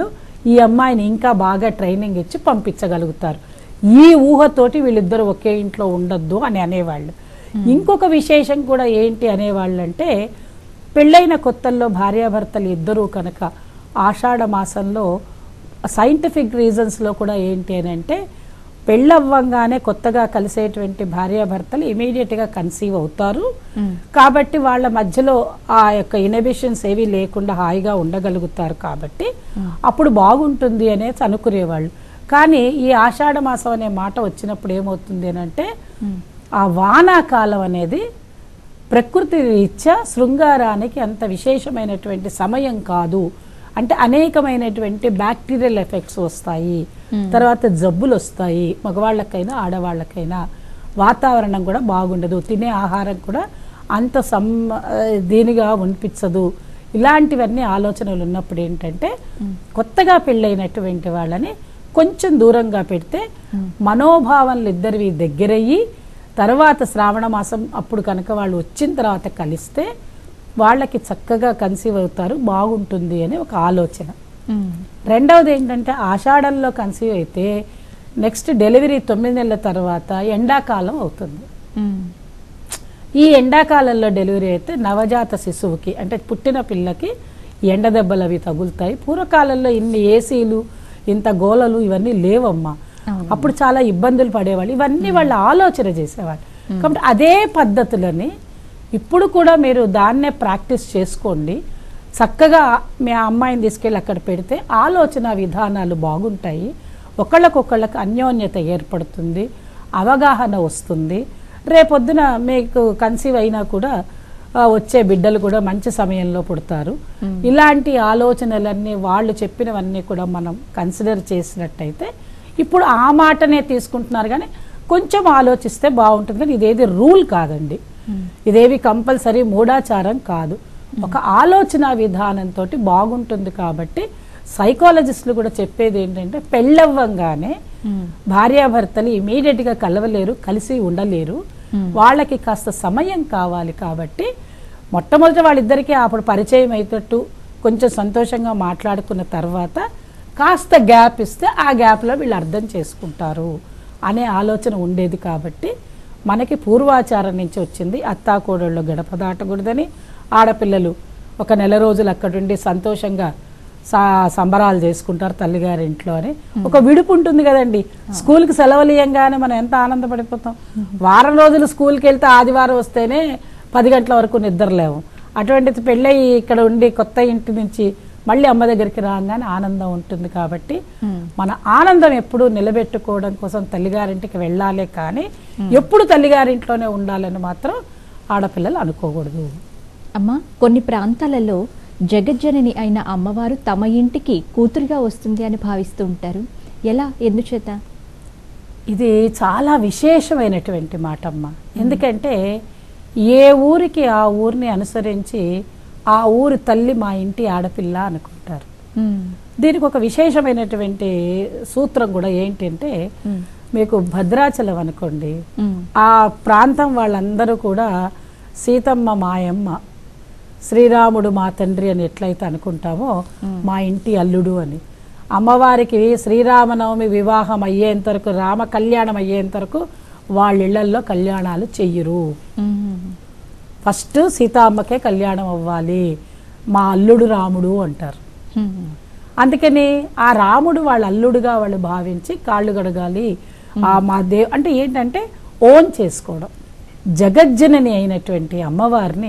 ఈ అమ్మాయిని ఇంకా బాగా ట్రైనింగ్ ఇచ్చి పంపించగలుగుతారు ఈ ఊహతోటి వీళ్ళిద్దరూ ఒకే ఇంట్లో ఉండొద్దు అని అనేవాళ్ళు ఇంకొక విశేషం కూడా ఏంటి అనేవాళ్ళు అంటే పెళ్ళైన కొత్తల్లో భార్యాభర్తలు ఇద్దరూ కనుక ఆషాఢ మాసంలో సైంటిఫిక్ రీజన్స్లో కూడా ఏంటి అని అంటే పెళ్ళవ్వంగానే కొత్తగా కలిసేటువంటి భార్యాభర్తలు ఇమీడియట్గా కన్సీవ్ అవుతారు కాబట్టి వాళ్ళ మధ్యలో ఆ యొక్క ఇనబిషన్స్ ఏవి లేకుండా హాయిగా ఉండగలుగుతారు కాబట్టి అప్పుడు బాగుంటుంది అనేసి అనుకునేవాళ్ళు కానీ ఈ ఆషాఢ మాసం అనే మాట వచ్చినప్పుడు ఏమవుతుంది అని అంటే ఆ వానాకాలం అనేది ప్రకృతి రీత్యా శృంగారానికి అంత విశేషమైనటువంటి సమయం కాదు అంటే అనేకమైనటువంటి బ్యాక్టీరియల్ ఎఫెక్ట్స్ వస్తాయి తర్వాత జబ్బులు వస్తాయి మగవాళ్ళకైనా ఆడవాళ్ళకైనా వాతావరణం కూడా బాగుండదు తినే ఆహారం కూడా అంత సమ్ ఆ, దీనిగా అనిపించదు ఇలాంటివన్నీ ఆలోచనలు ఉన్నప్పుడు ఏంటంటే కొత్తగా పెళ్ళైనటువంటి వాళ్ళని కొంచెం దూరంగా పెడితే మనోభావాలు ఇద్దరివి దగ్గరయ్యి తర్వాత శ్రావణ మాసం అప్పుడు కనుక వాళ్ళు వచ్చిన తర్వాత కలిస్తే వాళ్ళకి చక్కగా కన్సీవ్ అవుతారు బాగుంటుంది అని ఒక ఆలోచన రెండవది ఏంటంటే ఆషాఢంలో కన్సీవ్ అయితే నెక్స్ట్ డెలివరీ తొమ్మిది నెలల తర్వాత ఎండాకాలం అవుతుంది ఈ ఎండాకాలంలో డెలివరీ అయితే నవజాత శిశువుకి అంటే పుట్టిన పిల్లకి ఎండ దెబ్బలు అవి తగులుతాయి పూర్వకాలంలో ఇన్ని ఏసీలు ఇంత గోలలు ఇవన్నీ లేవమ్మా అవును. అప్పుడు చాలా ఇబ్బందులు పడేవాళ్ళు ఇవన్నీ వాళ్ళు ఆలోచన చేసేవాళ్ళు కాబట్టి అదే పద్ధతులని ఇప్పుడు కూడా మీరు దాన్నే ప్రాక్టీస్ చేసుకోండి చక్కగా మీ అమ్మాయిని తీసుకెళ్ళి అక్కడ పెడితే ఆలోచన విధానాలు బాగుంటాయి ఒకళ్ళకొకళ్ళకి అన్యోన్యత ఏర్పడుతుంది అవగాహన వస్తుంది రేపొద్దున మీకు కన్సీవ్ అయినా కూడా ఆ, వచ్చే బిడ్డలు కూడా మంచి సమయంలో పుడతారు ఇలాంటి ఆలోచనలన్నీ వాళ్ళు చెప్పినవన్నీ కూడా మనం కన్సిడర్ చేసినట్టయితే ఇప్పుడు ఆ మాటనే తీసుకుంటున్నారు కానీ కొంచెం ఆలోచిస్తే బాగుంటుంది కానీ ఇదేది రూల్ కాదండి ఇదేవి కంపల్సరీ మూఢాచారం కాదు ఒక ఆలోచన విధానంతో బాగుంటుంది కాబట్టి సైకాలజిస్టులు కూడా చెప్పేది ఏంటంటే పెళ్ళవ్వంగానే భార్యాభర్తలు immediate గా కలవలేరు కలిసి ఉండలేరు వాళ్ళకి కాస్త సమయం కావాలి కాబట్టి మొట్టమొదట వాళ్ళిద్దరికీ అప్పుడు పరిచయం అయ్యేటట్టు కొంచెం సంతోషంగా మాట్లాడుకున్న తర్వాత కాస్త గ్యాప్ ఇస్తే ఆ గ్యాప్లో వీళ్ళు అర్థం చేసుకుంటారు అనే ఆలోచన ఉండేది కాబట్టి మనకి పూర్వాచారం నుంచి వచ్చింది అత్తాకోడళ్ళు గడప దాటకూడదని ఆడపిల్లలు ఒక నెల రోజులు అక్కడుండి సంతోషంగా సా సంబరాలు చేసుకుంటారు తల్లిగారి ఇంట్లో అని ఒక విడుపు ఉంటుంది కదండి స్కూల్కి సెలవులు ఇయ్యంగానే మనం ఎంత ఆనందపడిపోతాం వారం రోజులు స్కూల్కి వెళ్తే ఆదివారం వస్తేనే పది గంటల వరకు నిద్రలేము అటువంటిది పెళ్ళయి ఇక్కడ ఉండి కొత్త ఇంటి నుంచి మళ్ళీ అమ్మ దగ్గరికి రాగానే ఆనందం ఉంటుంది కాబట్టి మన ఆనందం ఎప్పుడు నిలబెట్టుకోవడం కోసం తల్లిగారింటికి వెళ్ళాలి కానీ ఎప్పుడు తల్లిగారింట్లోనే ఉండాలని మాత్రం ఆడపిల్లలు అనుకోకూడదు అమ్మ కొన్ని ప్రాంతాలలో జగజ్జనని అయిన అమ్మవారు తమ ఇంటికి కూతురుగా వస్తుంది అని భావిస్తూ ఉంటారు ఎలా ఎందుచేత ఇది చాలా విశేషమైనటువంటి మాట అమ్మ ఎందుకంటే ఏ ఊరికి ఆ ఊరిని అనుసరించి ఆ ఊరి తల్లి మా ఇంటి ఆడపిల్ల అనుకుంటారు దీనికి ఒక విశేషమైనటువంటి సూత్రం కూడా ఏంటంటే మ్మ్. మీకు భద్రాచలం అనుకోండి ఆ ప్రాంతం వాళ్ళందరూ కూడా సీతమ్మ మాయమ్మ శ్రీరాముడు మా తండ్రి అని ఎట్లయితే అనుకుంటామో మా ఇంటి అల్లుడు అని అమ్మవారికి శ్రీరామనవమి వివాహం అయ్యేంత వరకు రామ కళ్యాణం అయ్యేంత వరకు వాళ్ళ ఇళ్లల్లో కళ్యాణాలు చెయ్యరు ఫస్ట్ సీతామ్మకే కళ్యాణం అవ్వాలి మా అల్లుడు రాముడు అంటారు అందుకని ఆ రాముడు వాళ్ళ అల్లుడుగా వాళ్ళు భావించి కాళ్ళు గడగాలి ఆ మా దేవ్ అంటే ఏంటంటే ఓన్ చేసుకోవడం జగజ్జనని అయినటువంటి అమ్మవారిని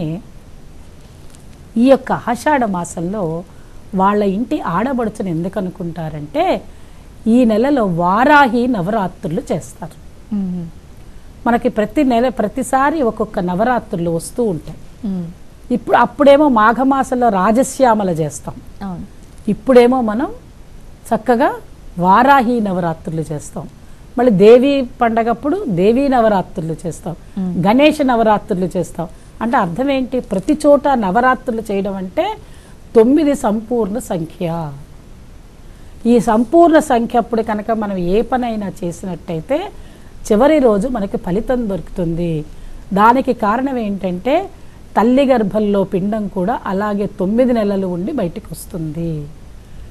ఈ యొక్క ఆషాఢ మాసంలో వాళ్ళ ఇంటి ఆడబడుచుని ఎందుకు అనుకుంటారంటే ఈ నెలలో వారాహి నవరాత్రులు చేస్తారు మనకి ప్రతి నెల ప్రతిసారి ఒక్కొక్క నవరాత్రులు వస్తూ ఉంటాయి ఇప్పుడు అప్పుడేమో మాఘమాసంలో రాజశ్యామల చేస్తాం అవును ఇప్పుడేమో మనం చక్కగా వారాహి నవరాత్రులు చేస్తాం మళ్ళీ దేవి పండగప్పుడు దేవీ నవరాత్రులు చేస్తాం గణేష నవరాత్రులు చేస్తాం అంటే అర్థం ఏంటి ప్రతి చోట నవరాత్రులు చేయడం అంటే తొమ్మిది సంపూర్ణ సంఖ్య ఈ సంపూర్ణ సంఖ్య అప్పుడు కనుక మనం ఏ పనైనా చేసినట్టయితే చివరి రోజు మనకి ఫలితం దొరుకుతుంది దానికి కారణం ఏంటంటే తల్లి గర్భంలో పిండం కూడా అలాగే తొమ్మిది నెలలు ఉండి బయటికి వస్తుంది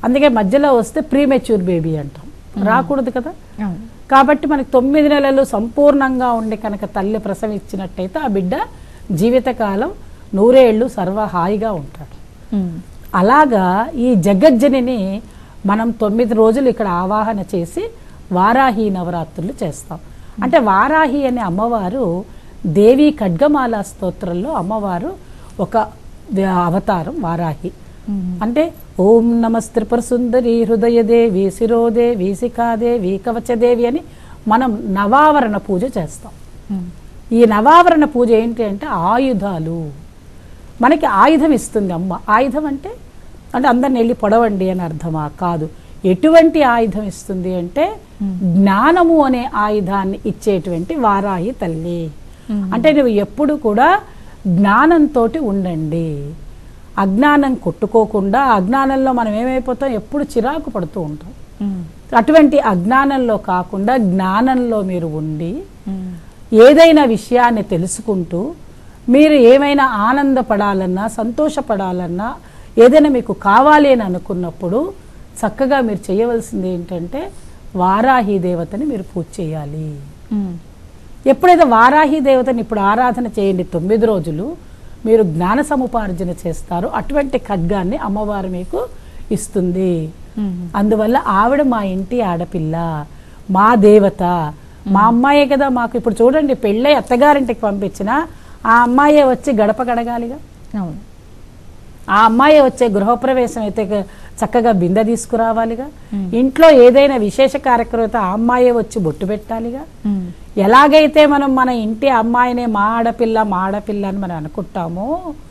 అందుకే మధ్యలో వస్తే ప్రీమెచ్యూర్ బేబీ అంటాం రాకూడదు కదా అవును కాబట్టి మనకి తొమ్మిది నెలలు సంపూర్ణంగా ఉండి కనుక తల్లి ప్రసవించినట్టయితే ఆ బిడ్డ జీవితకాలం నూరేళ్లు సర్వ హాయిగా ఉంటాడు ఉమ్. అలాగా ఈ జగజ్జనిని మనం తొమ్మిది రోజులు ఇక్కడ ఆవాహన చేసి వారాహి నవరాత్రులు చేస్తాం అంటే వారాహి అనే అమ్మవారు దేవి ఖడ్గమాల స్తోత్రంలో అమ్మవారు ఒక ద- అవతారం వారాహి ఉమ్. అంటే ఓం నమస్త్రిపుర సుందరి హృదయదేవి శిరోదేవి శిఖాదేవి కవచదేవి అని మనం నవావరణ పూజ చేస్తాం ఉమ్. ఈ నవావరణ పూజ ఏంటి అంటే ఆయుధాలు మనకి ఆయుధం ఇస్తుంది అమ్మ ఆయుధం అంటే అంటే అందరిని వెళ్ళి పొడవండి అని అర్థమా కాదు ఎటువంటి ఆయుధం ఇస్తుంది అంటే జ్ఞానము అనే ఆయుధాన్ని ఇచ్చేటువంటి వారాయి తల్లి అంటే నువ్వు ఎప్పుడు కూడా జ్ఞానంతో ఉండండి అజ్ఞానం కొట్టుకోకుండా అజ్ఞానంలో మనం ఏమైపోతాం ఎప్పుడు చిరాకు పడుతూ ఉంటాం ఉమ్. అటువంటి అజ్ఞానంలో కాకుండా జ్ఞానంలో మీరు ఉండి ఉమ్. ఏదైనా విషయాన్ని తెలుసుకుంటూ మీరు ఏమైనా ఆనందపడాలన్నా సంతోషపడాలన్నా ఏదైనా మీకు కావాలి అని అనుకున్నప్పుడు చక్కగా మీరు చేయవలసింది ఏంటంటే వారాహి దేవతని మీరు పూజ చేయాలి ఉమ్. ఎప్పుడైతే వారాహి దేవతని ఇప్పుడు ఆరాధన చేయండి తొమ్మిది రోజులు మీరు జ్ఞాన సముపార్జన చేస్తారు అటువంటి ఖడ్గాన్ని అమ్మవారు మీకు ఇస్తుంది ఉమ్. అందువల్ల ఆవిడ మా ఇంటి ఆడపిల్ల మా దేవత మా అమ్మాయే కదా మాకు ఇప్పుడు చూడండి పెళ్ళై అత్తగారింటికి పంపించిన ఆ అమ్మాయే వచ్చి గడప గడగాలిగా అవును ఆ అమ్మాయి వచ్చే గృహప్రవేశం అయితే గ- చక్కగా బిందె తీసుకురావాలిగా ఇంట్లో ఏదైనా విశేష కార్యక్రమం అయితే ఆ అమ్మాయే వచ్చి బొట్టు పెట్టాలిగా ఉమ్. ఎలాగైతే మనం మన ఇంటి అమ్మాయినే మా ఆడపిల్ల మా ఆడపిల్ల అని మనం అనుకుంటామో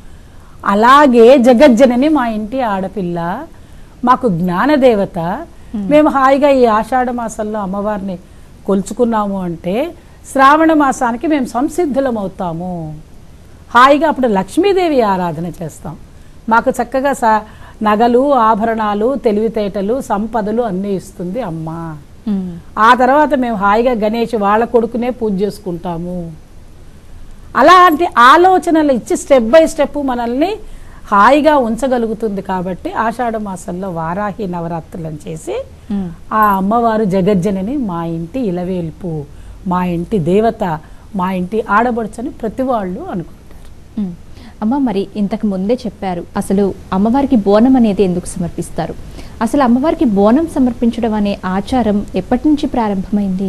అలాగే జగజ్జనని మా ఇంటి ఆడపిల్ల మాకు జ్ఞానదేవత మేము హాయిగా ఈ ఆషాఢ మాసంలో అమ్మవారిని కొలుచుకున్నాము అంటే శ్రావణ మాసానికి మేము సంసిద్ధులం అవుతాము హాయిగా అప్పుడు లక్ష్మీదేవి ఆరాధన చేస్తాం మాకు చక్కగా స నగలు ఆభరణాలు తెలివితేటలు సంపదలు అన్నీ ఇస్తుంది అమ్మ ఉమ్. ఆ తర్వాత మేము హాయిగా గణేష్ వాళ్ళ కొడుకునే పూజ చేసుకుంటాము అలాంటి ఆలోచనలు ఇచ్చి స్టెప్ బై స్టెప్ మనల్ని హాయిగా ఉంచగలుగుతుంది కాబట్టి ఆషాఢ మాసంలో వారాహి నవరాత్రులను చేసి ఉమ్. ఆ అమ్మవారు జగజ్జనని మా ఇంటి ఇలవేల్పు మా ఇంటి దేవత మా ఇంటి ఆడబడుచని ప్రతి వాళ్ళు అనుకుంటారు ఉమ్. అమ్మ మరి ఇంతకు ముందే చెప్పారు అసలు అమ్మవారికి బోనం అనేది ఎందుకు సమర్పిస్తారు అసలు అమ్మవారికి బోనం సమర్పించడం అనే ఆచారం ఎప్పటి నుంచి ప్రారంభమైంది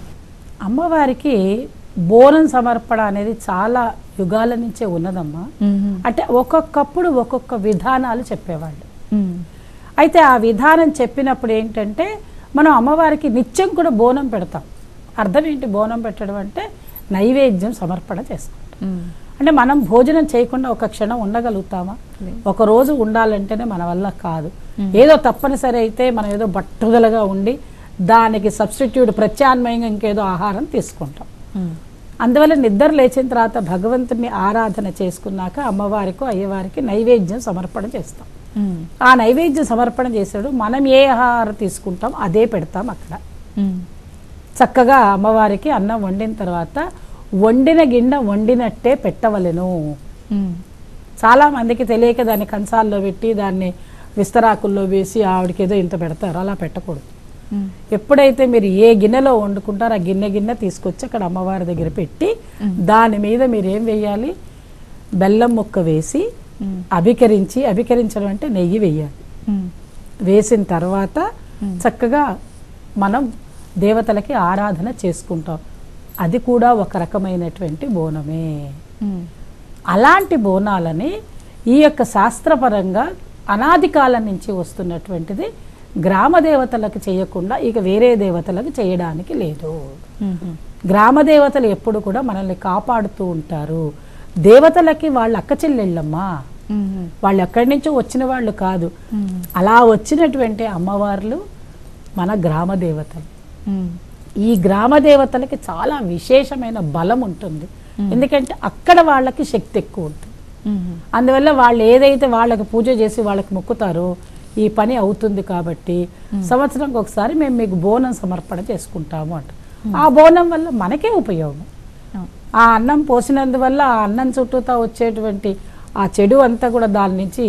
అమ్మవారికి బోనం సమర్పణ అనేది చాలా యుగాల నుంచే ఉన్నదమ్మా ఉమ్. అంటే ఒక్కొక్కప్పుడు ఒక్కొక్క విధానాలు చెప్పేవాళ్ళు ఉమ్. అయితే ఆ విధానం చెప్పినప్పుడు ఏంటంటే మనం అమ్మవారికి నిత్యం కూడా బోనం పెడతాం అర్థం ఏంటి బోనం పెట్టడం అంటే నైవేద్యం సమర్పణ చేసుకుంటాం ఉమ్. అంటే మనం భోజనం చేయకుండా ఒక క్షణం ఉండగలుగుతామా లేదు. ఒక రోజు ఉండాలంటేనే మన వల్ల కాదు ఏదో తప్పనిసరి అయితే మనం ఏదో బట్టుదలగా ఉండి దానికి సబ్స్టిట్యూట్ ప్రత్యామ్నాయంగా ఇంకేదో ఆహారం తీసుకుంటాం ఉమ్. అందువల్ల నిద్ర లేచిన తర్వాత భగవంతుని ఆరాధన చేసుకున్నాక అమ్మవారికి అయ్యవారికి నైవేద్యం సమర్పణ చేస్తాం ఉమ్. ఆ నైవేద్యం సమర్పణ చేసాడు మనం ఏ ఆహారం తీసుకుంటాం అదే పెడతాం అక్కడ ఉమ్. చక్కగా అమ్మవారికి అన్నం వండిన తర్వాత వండిన గిన్నె వండినట్టే పెట్టవలెను ఉమ్. చాలా మందికి తెలియక దాన్ని కంచాల్లో పెట్టి దాన్ని విస్తరాకుల్లో వేసి ఆవిడకి ఏదో ఇంత పెడతారు అలా పెట్టకూడదు ఉమ్. ఎప్పుడైతే మీరు ఏ గిన్నెలో వండుకుంటారో ఆ గిన్నె గిన్నె తీసుకొచ్చి అక్కడ అమ్మవారి దగ్గర పెట్టి దాని మీద మీరు ఏం వేయాలి బెల్లం ముక్క వేసి ఉమ్. అభికరించి అభికరించడం అంటే నెయ్యి వేయాలి ఉమ్. వేసిన తర్వాత చక్కగా మనం దేవతలకి ఆరాధన చేసుకుంటాం అది కూడా ఒక రకమైనటువంటి బోనమే ఉమ్. అలాంటి బోనాలని ఈ యొక్క శాస్త్రపరంగా అనాది కాలం నుంచి వస్తున్నటువంటిది గ్రామ దేవతలకు చేయకుండా ఇక వేరే దేవతలకు చేయడానికి లేదు ఉమ్. గ్రామ దేవతలు ఎప్పుడు కూడా మనల్ని కాపాడుతూ ఉంటారు దేవతలకి వాళ్ళ అక్క చెల్లెళ్ళమ్మా ఉమ్. వాళ్ళు ఎక్కడి నుంచో వచ్చిన వాళ్ళు కాదు ఉమ్. అలా వచ్చినటువంటి అమ్మవార్లు మన గ్రామ దేవతలు ఉమ్. ఈ గ్రామ దేవతలకి చాలా విశేషమైన బలం ఉంటుంది ఎందుకంటే అక్కడ వాళ్ళకి శక్తి ఎక్కువ ఉంటుంది ఉమ్. అందువల్ల వాళ్ళు ఏదైతే వాళ్ళకి పూజ చేసి వాళ్ళకి మొక్కుతారో ఈ పని అవుతుంది కాబట్టి సంవత్సరంకి ఒకసారి మేము మీకు బోనం సమర్పణ చేసుకుంటాము అంట ఆ బోనం వల్ల మనకే ఉపయోగం అవును. ఆ అన్నం పోసినందువల్ల ఆ అన్నం చుట్టూతా వచ్చేటువంటి ఆ చెడు అంతా కూడా దాని నుంచి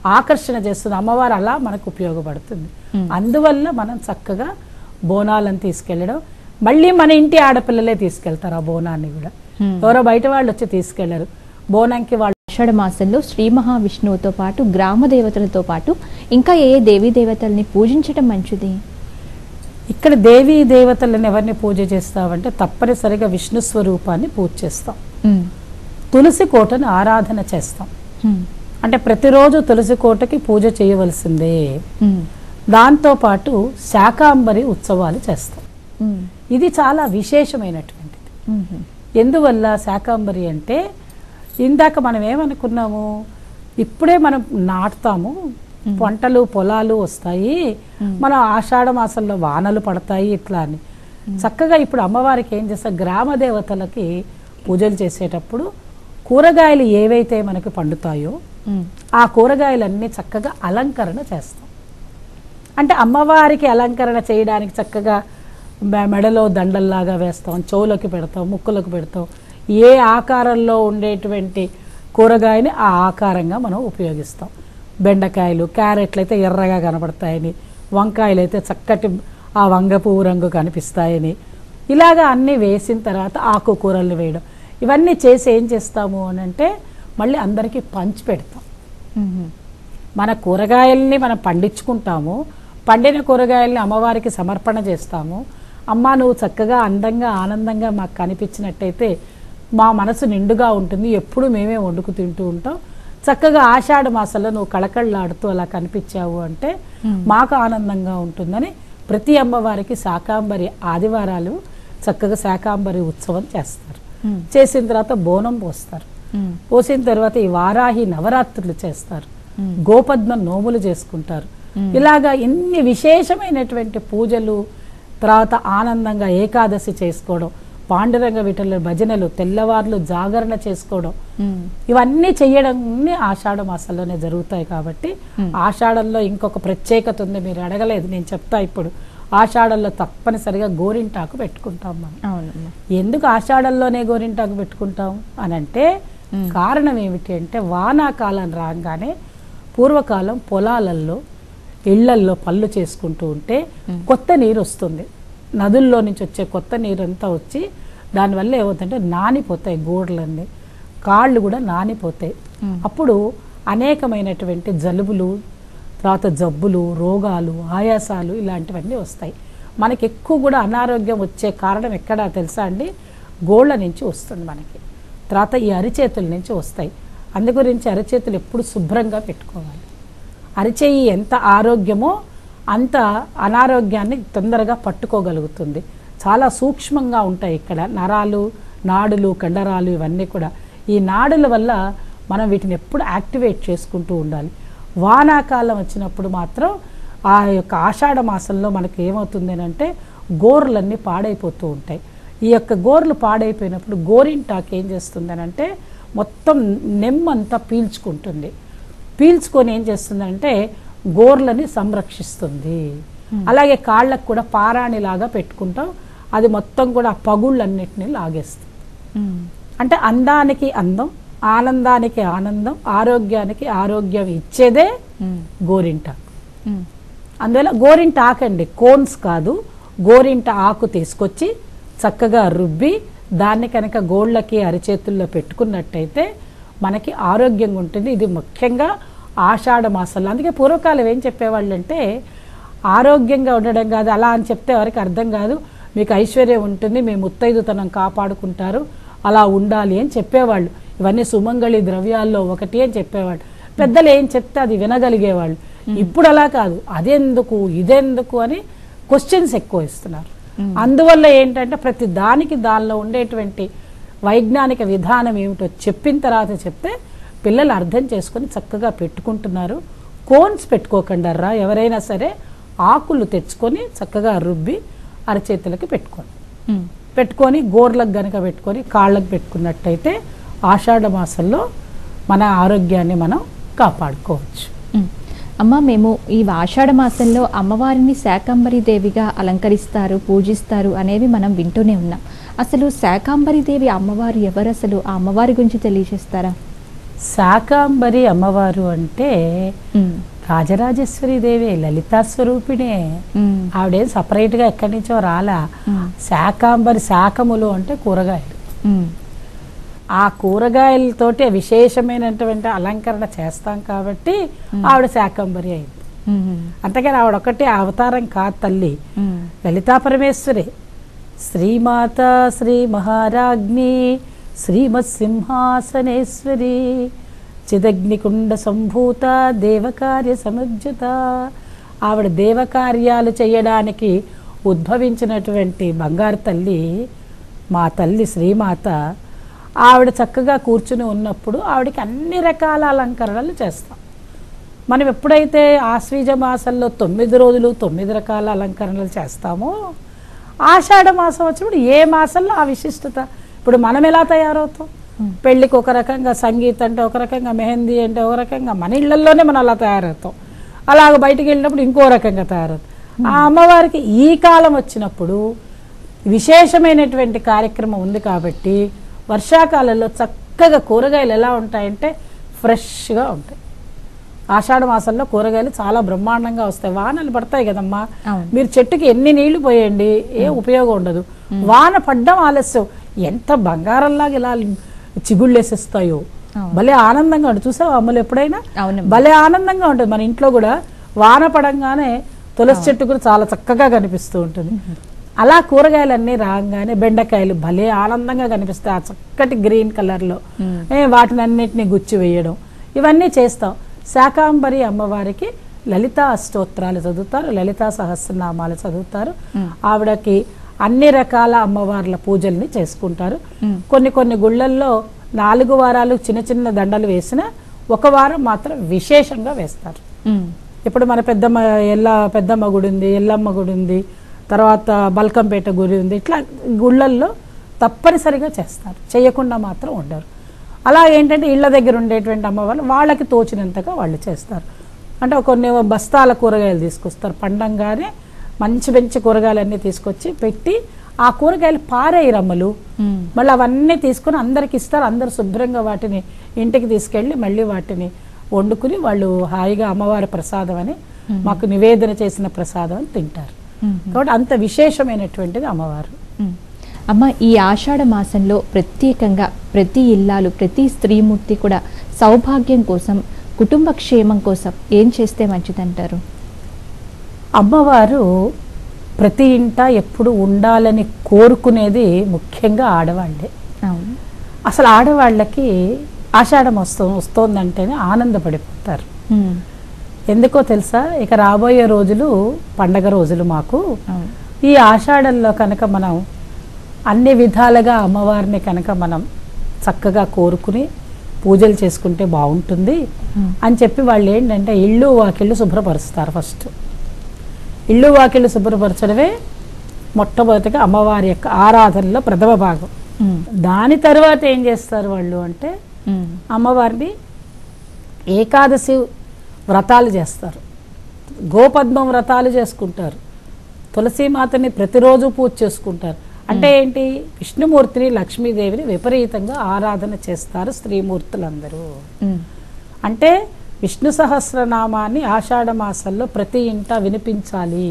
ఆకర్షణ చేస్తుంది అమ్మవారు అలా మనకు ఉపయోగపడుతుంది Hmm. అందువల్ల మనం చక్కగా బోనాలను తీసుకెళ్ళడం మళ్ళీ మన ఇంటి ఆడపిల్లలే తీసుకెళ్తారు ఆ బోనాన్ని కూడా Hmm. ఎవరో బయట వాళ్ళు వచ్చి తీసుకెళ్లరు బోనంకి వాళ్ళు ఆషాఢ మాసంలో శ్రీ మహావిష్ణువుతో పాటు గ్రామ దేవతలతో పాటు ఇంకా ఏ ఏ దేవీ దేవతల్ని పూజించడం మంచిది ఇక్కడ దేవీ దేవతలను ఎవరిని పూజ చేస్తామంటే తప్పనిసరిగా విష్ణు స్వరూపాన్ని పూజ చేస్తాం ఉమ్, తులసి కోటను ఆరాధన చేస్తాం ఉమ్, అంటే ప్రతిరోజు తులసి కోటకి పూజ చేయవలసిందే ఉమ్, దాంతోపాటు శాకాంబరి ఉత్సవాలు చేస్తాం ఉమ్, ఇది చాలా విశేషమైనటువంటిది ఉమ్, ఎందువల్ల శాకాంబరి అంటే ఇందాక మనం ఏమనుకున్నాము ఇప్పుడే మనం నాటుతాము పంటలు పొలాలు వస్తాయి మనం ఆషాఢ మాసంలో వానలు పడతాయి ఇట్లా అని చక్కగా ఇప్పుడు అమ్మవారికి ఏం చేస్తాం గ్రామ దేవతలకి పూజలు చేసేటప్పుడు కూరగాయలు ఏవైతే మనకి పండుతాయో ఉమ్, ఆ కూరగాయలన్నీ చక్కగా అలంకరణ చేస్తాం అంటే అమ్మవారికి అలంకరణ చేయడానికి చక్కగా మె- మెడలో దండల్లాగా వేస్తాం చెవులకు పెడతాం ముక్కులకు పెడతాం ఏ ఆకారంలో ఉండేటువంటి కూరగాయని ఆ ఆకారంగా మనం ఉపయోగిస్తాం బెండకాయలు క్యారెట్లు అయితే ఎర్రగా కనబడతాయని వంకాయలు అయితే చక్కటి ఆ వంగ పువ్వు రంగు కనిపిస్తాయని ఇలాగా అన్నీ వేసిన తర్వాత ఆకుకూరలు వేయడం ఇవన్నీ చేసి ఏం చేస్తాము అని అంటే మళ్ళీ అందరికీ పంచి పెడతాం ఉమ్, మన కూరగాయల్ని మనం పండించుకుంటాము పండిన కూరగాయల్ని అమ్మవారికి సమర్పణ చేస్తాము అమ్మ నువ్వు చక్కగా అందంగా ఆనందంగా మాకు కనిపించినట్టయితే మా మనసు నిండుగా ఉంటుంది ఎప్పుడు మేమే వండుకు తింటూ ఉంటాం చక్కగా ఆషాఢ మాసంలో నువ్వు కళకళలాడుతూ అలా కనిపించావు అంటే మాకు ఆనందంగా ఉంటుందని ప్రతి అమ్మవారికి శాకాంబరి ఆదివారాలు చక్కగా శాకాంబరి ఉత్సవం చేస్తారు ఉమ్, చేసిన తర్వాత బోనం పోస్తారు ఉమ్, పోసిన తర్వాత ఈ వారాహి నవరాత్రులు చేస్తారు Hmm. గోపద్మ నోములు చేసుకుంటారు ఇలాగా ఎన్ని విశేషమైనటువంటి పూజలు తర్వాత ఆనందంగా ఏకాదశి చేసుకోవడం పాండురంగ విఠల భజనలు తెల్లవార్లు జాగరణ చేసుకోవడం ఉమ్, ఇవన్నీ చేయడం ఆషాఢ మాసంలోనే జరుగుతాయి కాబట్టి ఆషాఢంలో ఇంకొక ప్రత్యేకత ఉంది మీరు అడగలేదు నేను చెప్తా ఇప్పుడు ఆషాఢంలో తప్పనిసరిగా గోరింటాకు పెట్టుకుంటాం మనం అవునమ్మా ఎందుకు ఆషాఢంలోనే గోరింటాకు పెట్టుకుంటాం అని అంటే కారణం ఏమిటి అంటే వానాకాలం రాగానే పూర్వకాలం పొలాలలో ఇళ్లల్లో పళ్ళు చేసుకుంటూ ఉంటే కొత్త నీరు వస్తుంది నదుల్లో నుంచి వచ్చే కొత్త నీరు అంతా వచ్చి దానివల్ల ఏమవుతుందంటే నానిపోతాయి గోడలన్నీ కాళ్ళు కూడా నానిపోతాయి అప్పుడు అనేకమైనటువంటి జలుబులు తర్వాత జబ్బులు రోగాలు ఆయాసాలు ఇలాంటివన్నీ వస్తాయి మనకి ఎక్కువ కూడా అనారోగ్యం వచ్చే కారణం ఎక్కడా తెలుసా అండి గోళ్ళ నుంచి వస్తుంది మనకి తర్వాత ఈ అరిచేతుల నుంచి వస్తాయి అందు గురించి అరిచేతులు ఎప్పుడు శుభ్రంగా పెట్టుకోవాలి అరిచేయి ఎంత ఆరోగ్యమో అంత అనారోగ్యాన్ని తొందరగా పట్టుకోగలుగుతుంది చాలా సూక్ష్మంగా ఉంటాయి ఇక్కడ నరాలు నాడులు కండరాలు ఇవన్నీ కూడా ఈ నాడుల వల్ల మనం వీటిని ఎప్పుడు యాక్టివేట్ చేసుకుంటూ ఉండాలి వానాకాలం వచ్చినప్పుడు మాత్రం ఆ యొక్క ఆషాఢ మాసంలో మనకి ఏమవుతుంది అంటే గోర్లన్నీ పాడైపోతూ ఉంటాయి ఈ యొక్క గోర్లు పాడైపోయినప్పుడు గోరింటాకు ఏం చేస్తుంది అంటే మొత్తం నెమ్మంతా పీల్చుకుంటుంది పీల్చుకొని ఏం చేస్తుందంటే గోర్లని సంరక్షిస్తుంది అలాగే కాళ్ళకు కూడా పారాణిలాగా పెట్టుకుంటాం అది మొత్తం కూడా ఆ పగుళ్ళన్నిటిని లాగేస్తుంది ఉమ్, అంటే అందానికి అందం ఆనందానికి ఆనందం ఆరోగ్యానికి ఆరోగ్యం ఇచ్చేదే ఉమ్, గోరింటాకు ఉమ్, అందువల్ల గోరింట ఆకండి కోన్స్ కాదు గోరింట ఆకు తీసుకొచ్చి చక్కగా రుబ్బి దాన్ని కనుక గోళ్ళకి అరిచేతుల్లో పెట్టుకున్నట్టయితే మనకి ఆరోగ్యంగా ఉంటుంది ఇది ముఖ్యంగా ఆషాఢ మాసంలో అందుకే పూర్వకాలం ఏం చెప్పేవాళ్ళు అంటే ఆరోగ్యంగా ఉండడం కాదు అలా అని చెప్తే ఎవరికి అర్థం కాదు మీకు ఐశ్వర్యం ఉంటుంది మీ ముత్తైదుతనం కాపాడుకుంటారు అలా ఉండాలి అని చెప్పేవాళ్ళు ఇవన్నీ సుమంగళి ద్రవ్యాల్లో ఒకటి అని చెప్పేవాళ్ళు పెద్దలు ఏం చెప్తే అది వినగలిగేవాళ్ళు ఇప్పుడు అలా కాదు అదెందుకు ఇదెందుకు అని క్వశ్చన్స్ ఎక్కువ ఇస్తున్నారు అందువల్ల ఏంటంటే ప్రతి దానికి దానిలో ఉండేటువంటి వైజ్ఞానిక విధానం ఏమిటో చెప్పిన తర్వాత చెప్తే పిల్లలు అర్థం చేసుకొని చక్కగా పెట్టుకుంటున్నారు కోన్స్ పెట్టుకోకుండా రా ఎవరైనా సరే ఆకులు తెచ్చుకొని చక్కగా రుబ్బి అరచేతులకి పెట్టుకోండి ఉమ్. పెట్టుకొని గోర్లకు గనక పెట్టుకొని కాళ్ళకు పెట్టుకున్నట్టయితే ఆషాఢ మాసంలో మన ఆరోగ్యాన్ని మనం కాపాడుకోవచ్చు ఉమ్. అమ్మ మేము ఈ ఆషాఢ మాసంలో అమ్మవారిని శాకంబరి దేవిగా అలంకరిస్తారు పూజిస్తారు అనేవి మనం వింటూనే ఉన్నాం అసలు శాకంబరి దేవి అమ్మవారు ఎవరు అసలు ఆ అమ్మవారి గురించి తెలియజేస్తారా శాకాంబరి అమ్మవారు అంటే ఉమ్, రాజరాజేశ్వరి దేవి లలితా స్వరూపిణే ఉమ్, ఆవిడేం సపరేట్గా ఎక్కడి నుంచో రాలా ఉమ్, శాకాంబరి శాకములు అంటే కూరగాయలు ఉమ్, ఆ కూరగాయలతోటి విశేషమైనటువంటి అలంకరణ చేస్తాం కాబట్టి ఆవిడ శాకంబరి అయింది ఉమ్, అంతేగాని ఆవిడ ఒక్కటే అవతారం కాదు తల్లి ఉమ్, లలితా పరమేశ్వరి శ్రీమాత శ్రీ మహారాజ్ఞి శ్రీమత్ సింహాసనేశ్వరి చిదగ్నికుండ సంభూత దేవకార్య సమర్జిత ఆవిడ దేవకార్యాలు చేయడానికి ఉద్భవించినటువంటి బంగారు తల్లి మా తల్లి శ్రీమాత ఆవిడ చక్కగా కూర్చుని ఉన్నప్పుడు ఆవిడకి అన్ని రకాల అలంకరణలు చేస్తాం మనం ఎప్పుడైతే ఆశ్వీజ మాసంలో తొమ్మిది రోజులు తొమ్మిది రకాల అలంకరణలు చేస్తామో ఆషాఢ మాసం వచ్చినప్పుడు ఏ మాసంలో ఆ విశిష్టత ఇప్పుడు మనం ఎలా తయారవుతాం పెళ్ళికి ఒక రకంగా సంగీత్ అంటే ఒక రకంగా మెహందీ అంటే ఒక రకంగా మన ఇళ్లలోనే మనం అలా తయారవుతాం అలాగ బయటికి వెళ్ళినప్పుడు ఇంకో రకంగా తయారవుతాం ఆ అమ్మవారికి ఈ కాలం వచ్చినప్పుడు విశేషమైనటువంటి కార్యక్రమం ఉంది కాబట్టి వర్షాకాలంలో చక్కగా కూరగాయలు ఎలా ఉంటాయంటే ఫ్రెష్గా ఉంటాయి ఆషాఢ మాసంలో కూరగాయలు చాలా బ్రహ్మాండంగా వస్తాయి వానలు పడతాయి కదమ్మా అవును. మీరు చెట్టుకి ఎన్ని నీళ్లు పోయండి ఏ ఉపయోగం ఉండదు వాన పడ్డం ఆలస్యం ఎంత బంగారంలాగా ఇలా చిగుళ్ళేసేస్తాయో అవును. భలే ఆనందంగా ఉంటుంది చూసావా అమ్మలు ఎప్పుడైనా అవునమ్మా. భలే ఆనందంగా ఉంటుంది మన ఇంట్లో కూడా వాన పడంగానే తులసి చెట్టు కూడా చాలా చక్కగా కనిపిస్తూ ఉంటుంది అలా కూరగాయలన్నీ రాగానే బెండకాయలు భలే ఆనందంగా కనిపిస్తాయి ఆ చక్కటి గ్రీన్ కలర్లో మ్మ్. ఏ వాటిని అన్నిటిని గుచ్చి వేయడం ఇవన్నీ చేస్తాం శాకాంబరి అమ్మవారికి లలితా అష్టోత్తరాలు చదువుతారు లలితా సహస్రనామాలు చదువుతారు మ్మ్. ఆవిడకి అన్ని రకాల అమ్మవార్ల పూజల్ని చేసుకుంటారు మ్మ్. కొన్ని కొన్ని గుళ్ళల్లో నాలుగు వారాలు చిన్న చిన్న దండలు వేసిన ఒక వారం మాత్రం విశేషంగా వేస్తారు ఉమ్, ఇప్పుడు మన పెద్దమ్మ ఎల్ల పెద్దమ్మ గుడి ఉంది ఎల్లమ్మ గుడి ఉంది తర్వాత బల్కంపేట గుడి ఉంది ఇట్లా గుళ్ళల్లో తప్పనిసరిగా చేస్తారు చేయకుండా మాత్రం ఉండరు అలా ఏంటంటే ఇళ్ళ దగ్గర ఉండేటువంటి అమ్మవాళ్ళు వాళ్ళకి తోచినంతగా వాళ్ళు చేస్తారు అంటే కొన్ని బస్తాల కూరగాయలు తీసుకొస్తారు పండంగానే మంచి మంచి కూరగాయలన్నీ తీసుకొచ్చి పెట్టి ఆ కూరగాయలు పారేయరమ్మలు ఉమ్, మళ్ళీ అవన్నీ తీసుకుని అందరికి ఇస్తారు అందరు శుభ్రంగా వాటిని ఇంటికి తీసుకెళ్ళి మళ్ళీ వాటిని వండుకుని వాళ్ళు హాయిగా అమ్మవారి ప్రసాదం అని మాకు నివేదన చేసిన ప్రసాదం అని తింటారు ఉమ్, కాబట్టి అంత విశేషమైనటువంటిది అమ్మవారు ఉమ్. అమ్మ ఈ ఆషాఢ మాసంలో ప్రత్యేకంగా ప్రతి ఇల్లాలు ప్రతి స్త్రీమూర్తి కూడా సౌభాగ్యం కోసం కుటుంబ క్షేమం కోసం ఏం చేస్తే మంచిదంటారు అమ్మవారు ప్రతి ఇంట ఎప్పుడు ఉండాలని కోరుకునేది ముఖ్యంగా ఆడవాళ్ళే అవును అసలు ఆడవాళ్ళకి ఆషాఢం వస్తూ వస్తోందంటేనే ఆనందపడిపోతారు ఉమ్, ఎందుకో తెలుసా ఇక రాబోయే రోజులు పండగ రోజులు మాకు అవును ఈ ఆషాఢంలో కనుక మనం అన్ని విధాలుగా అమ్మవారిని కనుక మనం చక్కగా కోరుకుని పూజలు చేసుకుంటే బాగుంటుంది ఉమ్, అని చెప్పి వాళ్ళు ఏంటంటే ఇళ్ళు వాకిళ్ళు శుభ్రపరుస్తారు ఫస్ట్ ఇళ్ళు వాకిళ్ళు శుభ్రపరచడమే మొట్టమొదటిగా అమ్మవారి యొక్క ఆరాధనలో ప్రథమ భాగం ఉమ్, దాని తర్వాత ఏం చేస్తారు వాళ్ళు అంటే ఉమ్, అమ్మవారిని ఏకాదశి వ్రతాలు చేస్తారు గోపద్మం వ్రతాలు చేసుకుంటారు తులసీమాతని ప్రతిరోజు పూజ చేసుకుంటారు అంటే ఏంటి విష్ణుమూర్తిని లక్ష్మీదేవిని విపరీతంగా ఆరాధన చేస్తారు స్త్రీమూర్తులందరూ ఉమ్, అంటే విష్ణు సహస్రనామాన్ని ఆషాఢ మాసంలో ప్రతి ఇంట వినిపించాలి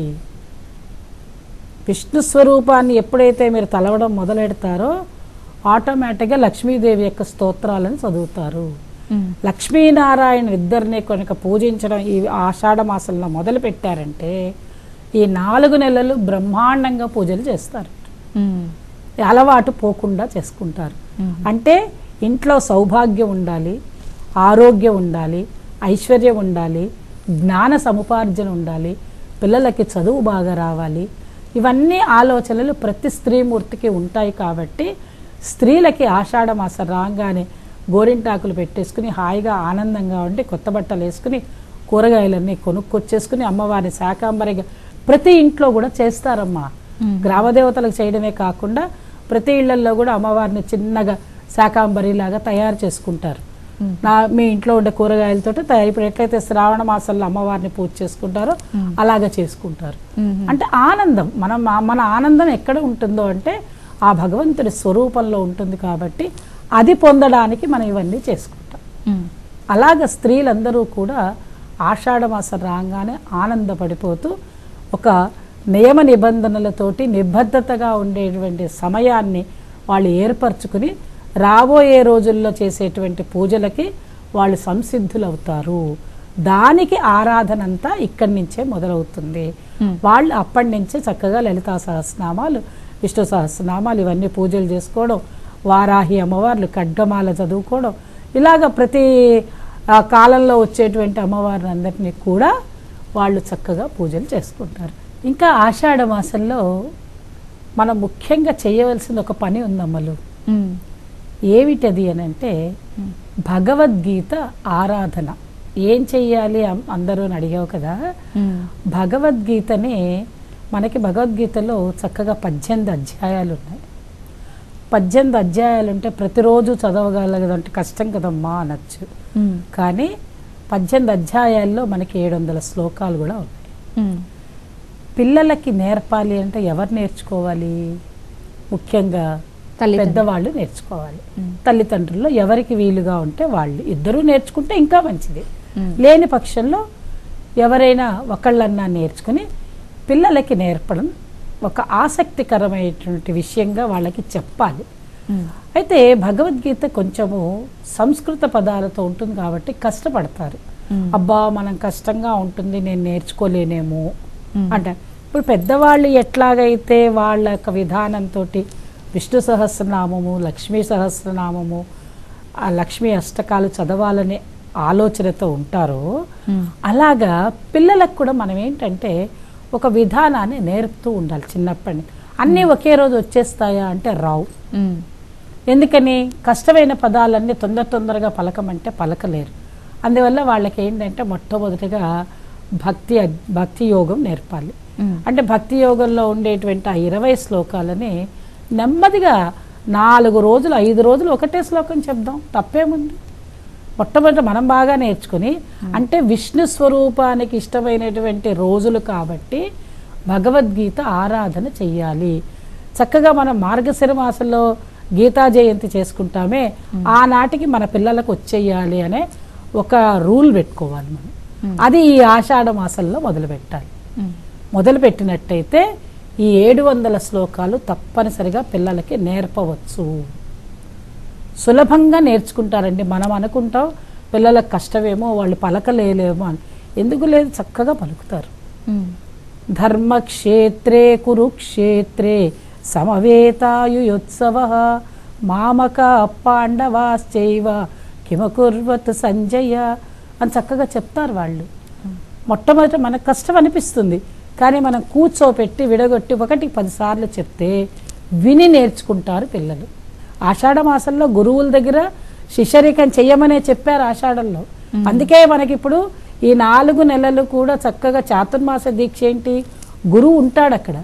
విష్ణు స్వరూపాన్ని ఎప్పుడైతే మీరు తలవడం మొదలెడతారో ఆటోమేటిక్గా లక్ష్మీదేవి యొక్క స్తోత్రాలను చదువుతారు ఉమ్, లక్ష్మీనారాయణ ఇద్దరిని కనుక పూజించడం ఈ ఆషాఢ మాసంలో మొదలు పెట్టారంటే ఈ నాలుగు నెలలు బ్రహ్మాండంగా పూజలు చేస్తారు ఉమ్, ఈ అలవాటు పోకుండా చేసుకుంటారు ఉమ్, అంటే ఇంట్లో సౌభాగ్యం ఉండాలి ఆరోగ్యం ఉండాలి ఐశ్వర్యం ఉండాలి జ్ఞాన సముపార్జన ఉండాలి పిల్లలకి చదువు బాగా రావాలి ఇవన్నీ ఆలోచనలు ప్రతి స్త్రీమూర్తికి ఉంటాయి కాబట్టి స్త్రీలకి ఆషాఢ మాసం రాగానే గోరింటాకులు పెట్టేసుకుని హాయిగా ఆనందంగా ఉండి కొత్త బట్టలు వేసుకుని కూరగాయలన్నీ కొనుక్కొచ్చేసుకుని అమ్మవారిని శాకాంబరిగా ప్రతి ఇంట్లో కూడా చేస్తారమ్మా మ్మ్. గ్రామదేవతలకు చేయడమే కాకుండా ప్రతి ఇళ్లలో కూడా అమ్మవారిని చిన్నగా శాకాంబరిలాగా తయారు చేసుకుంటారు మ్మ్. నా మీ ఇంట్లో ఉండే కూరగాయలతో తయారు ఇప్పుడు ఎట్లయితే శ్రావణ మాసంలో అమ్మవారిని పూజ చేసుకుంటారో మ్మ్. అలాగా చేసుకుంటారు ఉమ్, అంటే ఆనందం మనం మన ఆనందం ఎక్కడ ఉంటుందో అంటే ఆ భగవంతుడి స్వరూపంలో ఉంటుంది కాబట్టి అది పొందడానికి మనం ఇవన్నీ చేసుకుంటాం ఉమ్, అలాగ స్త్రీలందరూ కూడా ఆషాఢ మాసం రాగానే ఆనందపడిపోతూ ఒక నియమ నిబంధనలతోటి నిబద్ధతగా ఉండేటువంటి సమయాన్ని వాళ్ళు ఏర్పరచుకుని రాబోయే రోజుల్లో చేసేటువంటి పూజలకి వాళ్ళు సంసిద్ధులవుతారు దానికి ఆరాధన అంతా ఇక్కడి నుంచే మొదలవుతుంది Hmm. వాళ్ళు అప్పటి నుంచే చక్కగా లలితా సహస్రనామాలు విష్ణు సహస్రనామాలు ఇవన్నీ పూజలు చేసుకోవడం వారాహి అమ్మవార్లు ఖడ్గమాల చదువుకోవడం ఇలాగ ప్రతి ఆ, కాలంలో వచ్చేటువంటి అమ్మవారిని అందరినీ కూడా వాళ్ళు చక్కగా పూజలు చేసుకుంటారు ఇంకా ఆషాఢ మాసంలో మనం ముఖ్యంగా చేయవలసిన ఒక పని ఉందమ్మలు ఉమ్, ఏమిటది అని అంటే ఉమ్, భగవద్గీత ఆరాధన ఏం చెయ్యాలి అం- అందరూ అని అడిగావు కదా ఉమ్, భగవద్గీతని మనకి భగవద్గీతలో చక్కగా పద్దెనిమిది అధ్యాయాలు ఉన్నాయి పద్దెనిమిది అధ్యాయాలు ఉంటే ప్రతిరోజు చదవగలగదంటే కష్టం కదమ్మా అనొచ్చు ఉమ్, కానీ పద్దెనిమిది అధ్యాయాల్లో మనకి ఏడు వందల శ్లోకాలు కూడా ఉన్నాయి ఉమ్, పిల్లలకి నేర్పాలి అంటే ఎవరు నేర్చుకోవాలి ముఖ్యంగా తల్లిదండ్రులు. పెద్దవాళ్ళు నేర్చుకోవాలి ఉమ్, తల్లిదండ్రుల్లో ఎవరికి వీలుగా ఉంటే వాళ్ళు ఇద్దరూ నేర్చుకుంటే ఇంకా మంచిది ఉమ్, లేని పక్షంలో ఎవరైనా ఒకళ్ళన్నా నేర్చుకుని పిల్లలకి నేర్పడం ఒక ఆసక్తికరమైనటువంటి విషయంగా వాళ్ళకి చెప్పాలి ఉమ్, అయితే భగవద్గీత కొంచెము సంస్కృత పదాలతో ఉంటుంది కాబట్టి కష్టపడతారు ఉమ్, అబ్బా మనం కష్టంగా ఉంటుంది నేను నేర్చుకోలేనేమో ఉమ్, అంటే ఇప్పుడు పెద్దవాళ్ళు ఎట్లాగైతే వాళ్ళ యొక్క విధానంతో విష్ణు సహస్రనామము లక్ష్మీ సహస్రనామము ఆ లక్ష్మీ అష్టకాలు చదవాలనే ఆలోచనతో ఉంటారో ఉమ్, అలాగా పిల్లలకు కూడా మనం ఏంటంటే ఒక విధానాన్ని నేర్పుతూ ఉండాలి చిన్నప్పటి నుంచి అన్నీ ఒకే రోజు వచ్చేస్తాయా అంటే రావు ఉమ్, ఎందుకని కష్టమైన పదాలన్నీ తొందర తొందరగా పలకమంటే పలకలేరు అందువల్ల వాళ్ళకి ఏంటంటే మొట్టమొదటిగా భక్తి భక్తి యోగం నేర్పాలి ఉమ్, అంటే భక్తి యోగంలో ఉండేటువంటి ఆ ఇరవై శ్లోకాలని నెమ్మదిగా నాలుగు రోజులు ఐదు రోజులు ఒకటే శ్లోకం చెప్దాం తప్పేముంది మొట్టమొదట మనం బాగా నేర్చుకుని అంటే విష్ణు స్వరూపానికి ఇష్టమైనటువంటి రోజులు కాబట్టి భగవద్గీత ఆరాధన చెయ్యాలి చక్కగా మనం మార్గశిర మాసంలో గీతా జయంతి చేసుకుంటామే ఆనాటికి మన పిల్లలకు వచ్చేయాలి అనే ఒక రూల్ పెట్టుకోవాలి మనం Hmm. అది ఈ ఆషాఢ మాసంలో మొదలు పెట్టాలి ఉమ్, మొదలు పెట్టినట్టయితే ఈ ఏడు వందల శ్లోకాలు తప్పనిసరిగా పిల్లలకి నేర్పవచ్చు సులభంగా నేర్చుకుంటారండి మనం అనుకుంటాం పిల్లలకు కష్టమేమో వాళ్ళు పలకలేలేమో అని ఎందుకు లేదు చక్కగా పలుకుతారు ఉమ్, ధర్మక్షేత్రే కురుక్షేత్రే సమవేతాయుయోత్సవ మామక పాండవాశ్చైవ కిమకుర్వత్ సంజయ అని చక్కగా చెప్తారు వాళ్ళు మొట్టమొదట మనకు కష్టం అనిపిస్తుంది కానీ మనం కూర్చోపెట్టి విడగొట్టి ఒకటి పదిసార్లు చెప్తే విని నేర్చుకుంటారు పిల్లలు ఆషాఢ మాసంలో గురువుల దగ్గర శిష్యరికం చెయ్యమనే చెప్పారు ఆషాఢంలో అందుకే మనకిప్పుడు ఈ నాలుగు నెలలు కూడా చక్కగా చాతుర్మాస దీక్ష ఏంటి గురువు ఉంటాడు అక్కడ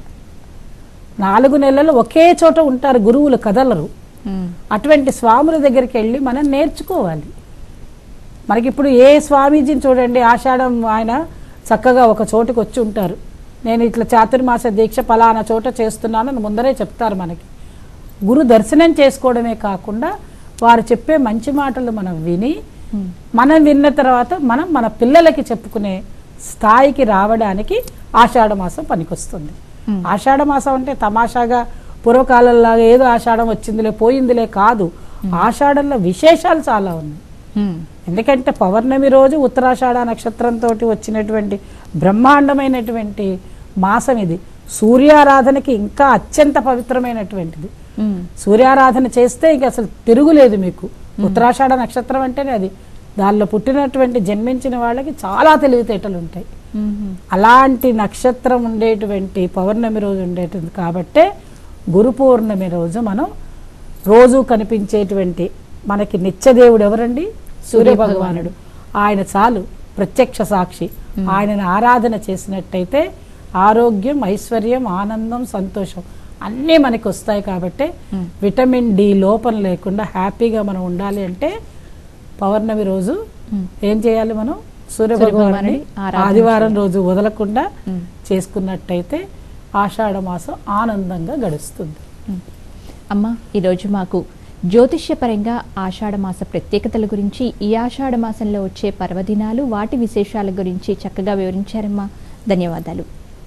నాలుగు నెలలు ఒకే చోట ఉంటారు గురువులు కదలరు ఉమ్, అటువంటి స్వాముల దగ్గరికి వెళ్ళి మనం నేర్చుకోవాలి మనకిప్పుడు ఏ స్వామీజీని చూడండి ఆషాఢం ఆయన చక్కగా ఒక చోటుకు వచ్చి ఉంటారు నేను ఇట్లా చాతుర్మాస దీక్ష పలానా చోట చేస్తున్నానని ముందరే చెప్తారు మనకి గురు దర్శనం చేసుకోవడమే కాకుండా వారు చెప్పే మంచి మాటలు మనం విని ఉమ్, మనం విన్న తర్వాత మనం మన పిల్లలకి చెప్పుకునే స్థాయికి రావడానికి ఆషాఢ మాసం పనికొస్తుంది Hmm. ఆషాఢ మాసం అంటే తమాషాగా పూర్వకాలంలాగా ఏదో ఆషాఢం వచ్చిందిలే పోయిందిలే కాదు ఆషాఢంలో విశేషాలు చాలా ఉన్నాయి ఉమ్, ఎందుకంటే పౌర్ణమి రోజు ఉత్తరాషాఢ నక్షత్రంతో వచ్చినటువంటి బ్రహ్మాండమైనటువంటి మాసం ఇది సూర్యారాధనకి ఇంకా అత్యంత పవిత్రమైనటువంటిది ఉమ్, సూర్యారాధన చేస్తే ఇక అసలు తిరుగులేదు మీకు ఉత్తరాషాఢ నక్షత్రం అంటేనే అది దానిలో పుట్టినటువంటి జన్మించిన వాళ్ళకి చాలా తెలివితేటలు ఉంటాయి ఉమ్, అలాంటి నక్షత్రం ఉండేటువంటి పౌర్ణమి రోజు ఉండేటువంటి కాబట్టే గురు పౌర్ణమి రోజు మనం రోజు కనిపించేటువంటి మనకి నిత్యదేవుడు ఎవరండి సూర్య భగవానుడు ఆయన చాలు ప్రత్యక్ష సాక్షి ఆయనను ఆరాధన చేసినట్టయితే ఆరోగ్యం ఐశ్వర్యం ఆనందం సంతోషం అన్నీ మనకి వస్తాయి కాబట్టి Hmm. విటమిన్ డి లోపం లేకుండా హ్యాపీగా మనం ఉండాలి అంటే పౌర్ణమి రోజు ఉమ్, ఏం చేయాలి మనం సూర్య సూర్యభగవానుడి భగవానుడి ఆరాధన ఆదివారం రోజు వదలకుండా ఉమ్, చేసుకున్నట్టయితే ఆషాఢ మాసం ఆనందంగా గడుస్తుంది ఉమ్. అమ్మ ఈరోజు మాకు జ్యోతిష్యపరంగా ఆషాఢ మాస ప్రత్యేకతల గురించి ఈ ఆషాఢ మాసంలో వచ్చే పర్వదినాలు వాటి విశేషాల గురించి చక్కగా వివరించారమ్మా ధన్యవాదాలు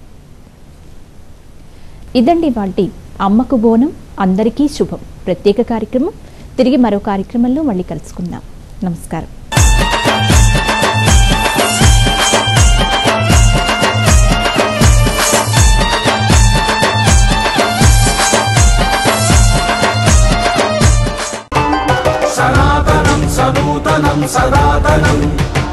ఇదండి వాటి అమ్మకు బోనం అందరికీ శుభం ప్రత్యేక కార్యక్రమం తిరిగి మరో కార్యక్రమంలో మళ్ళీ కలుసుకుందాం నమస్కారం सनातनं सनूतनं सनातनम्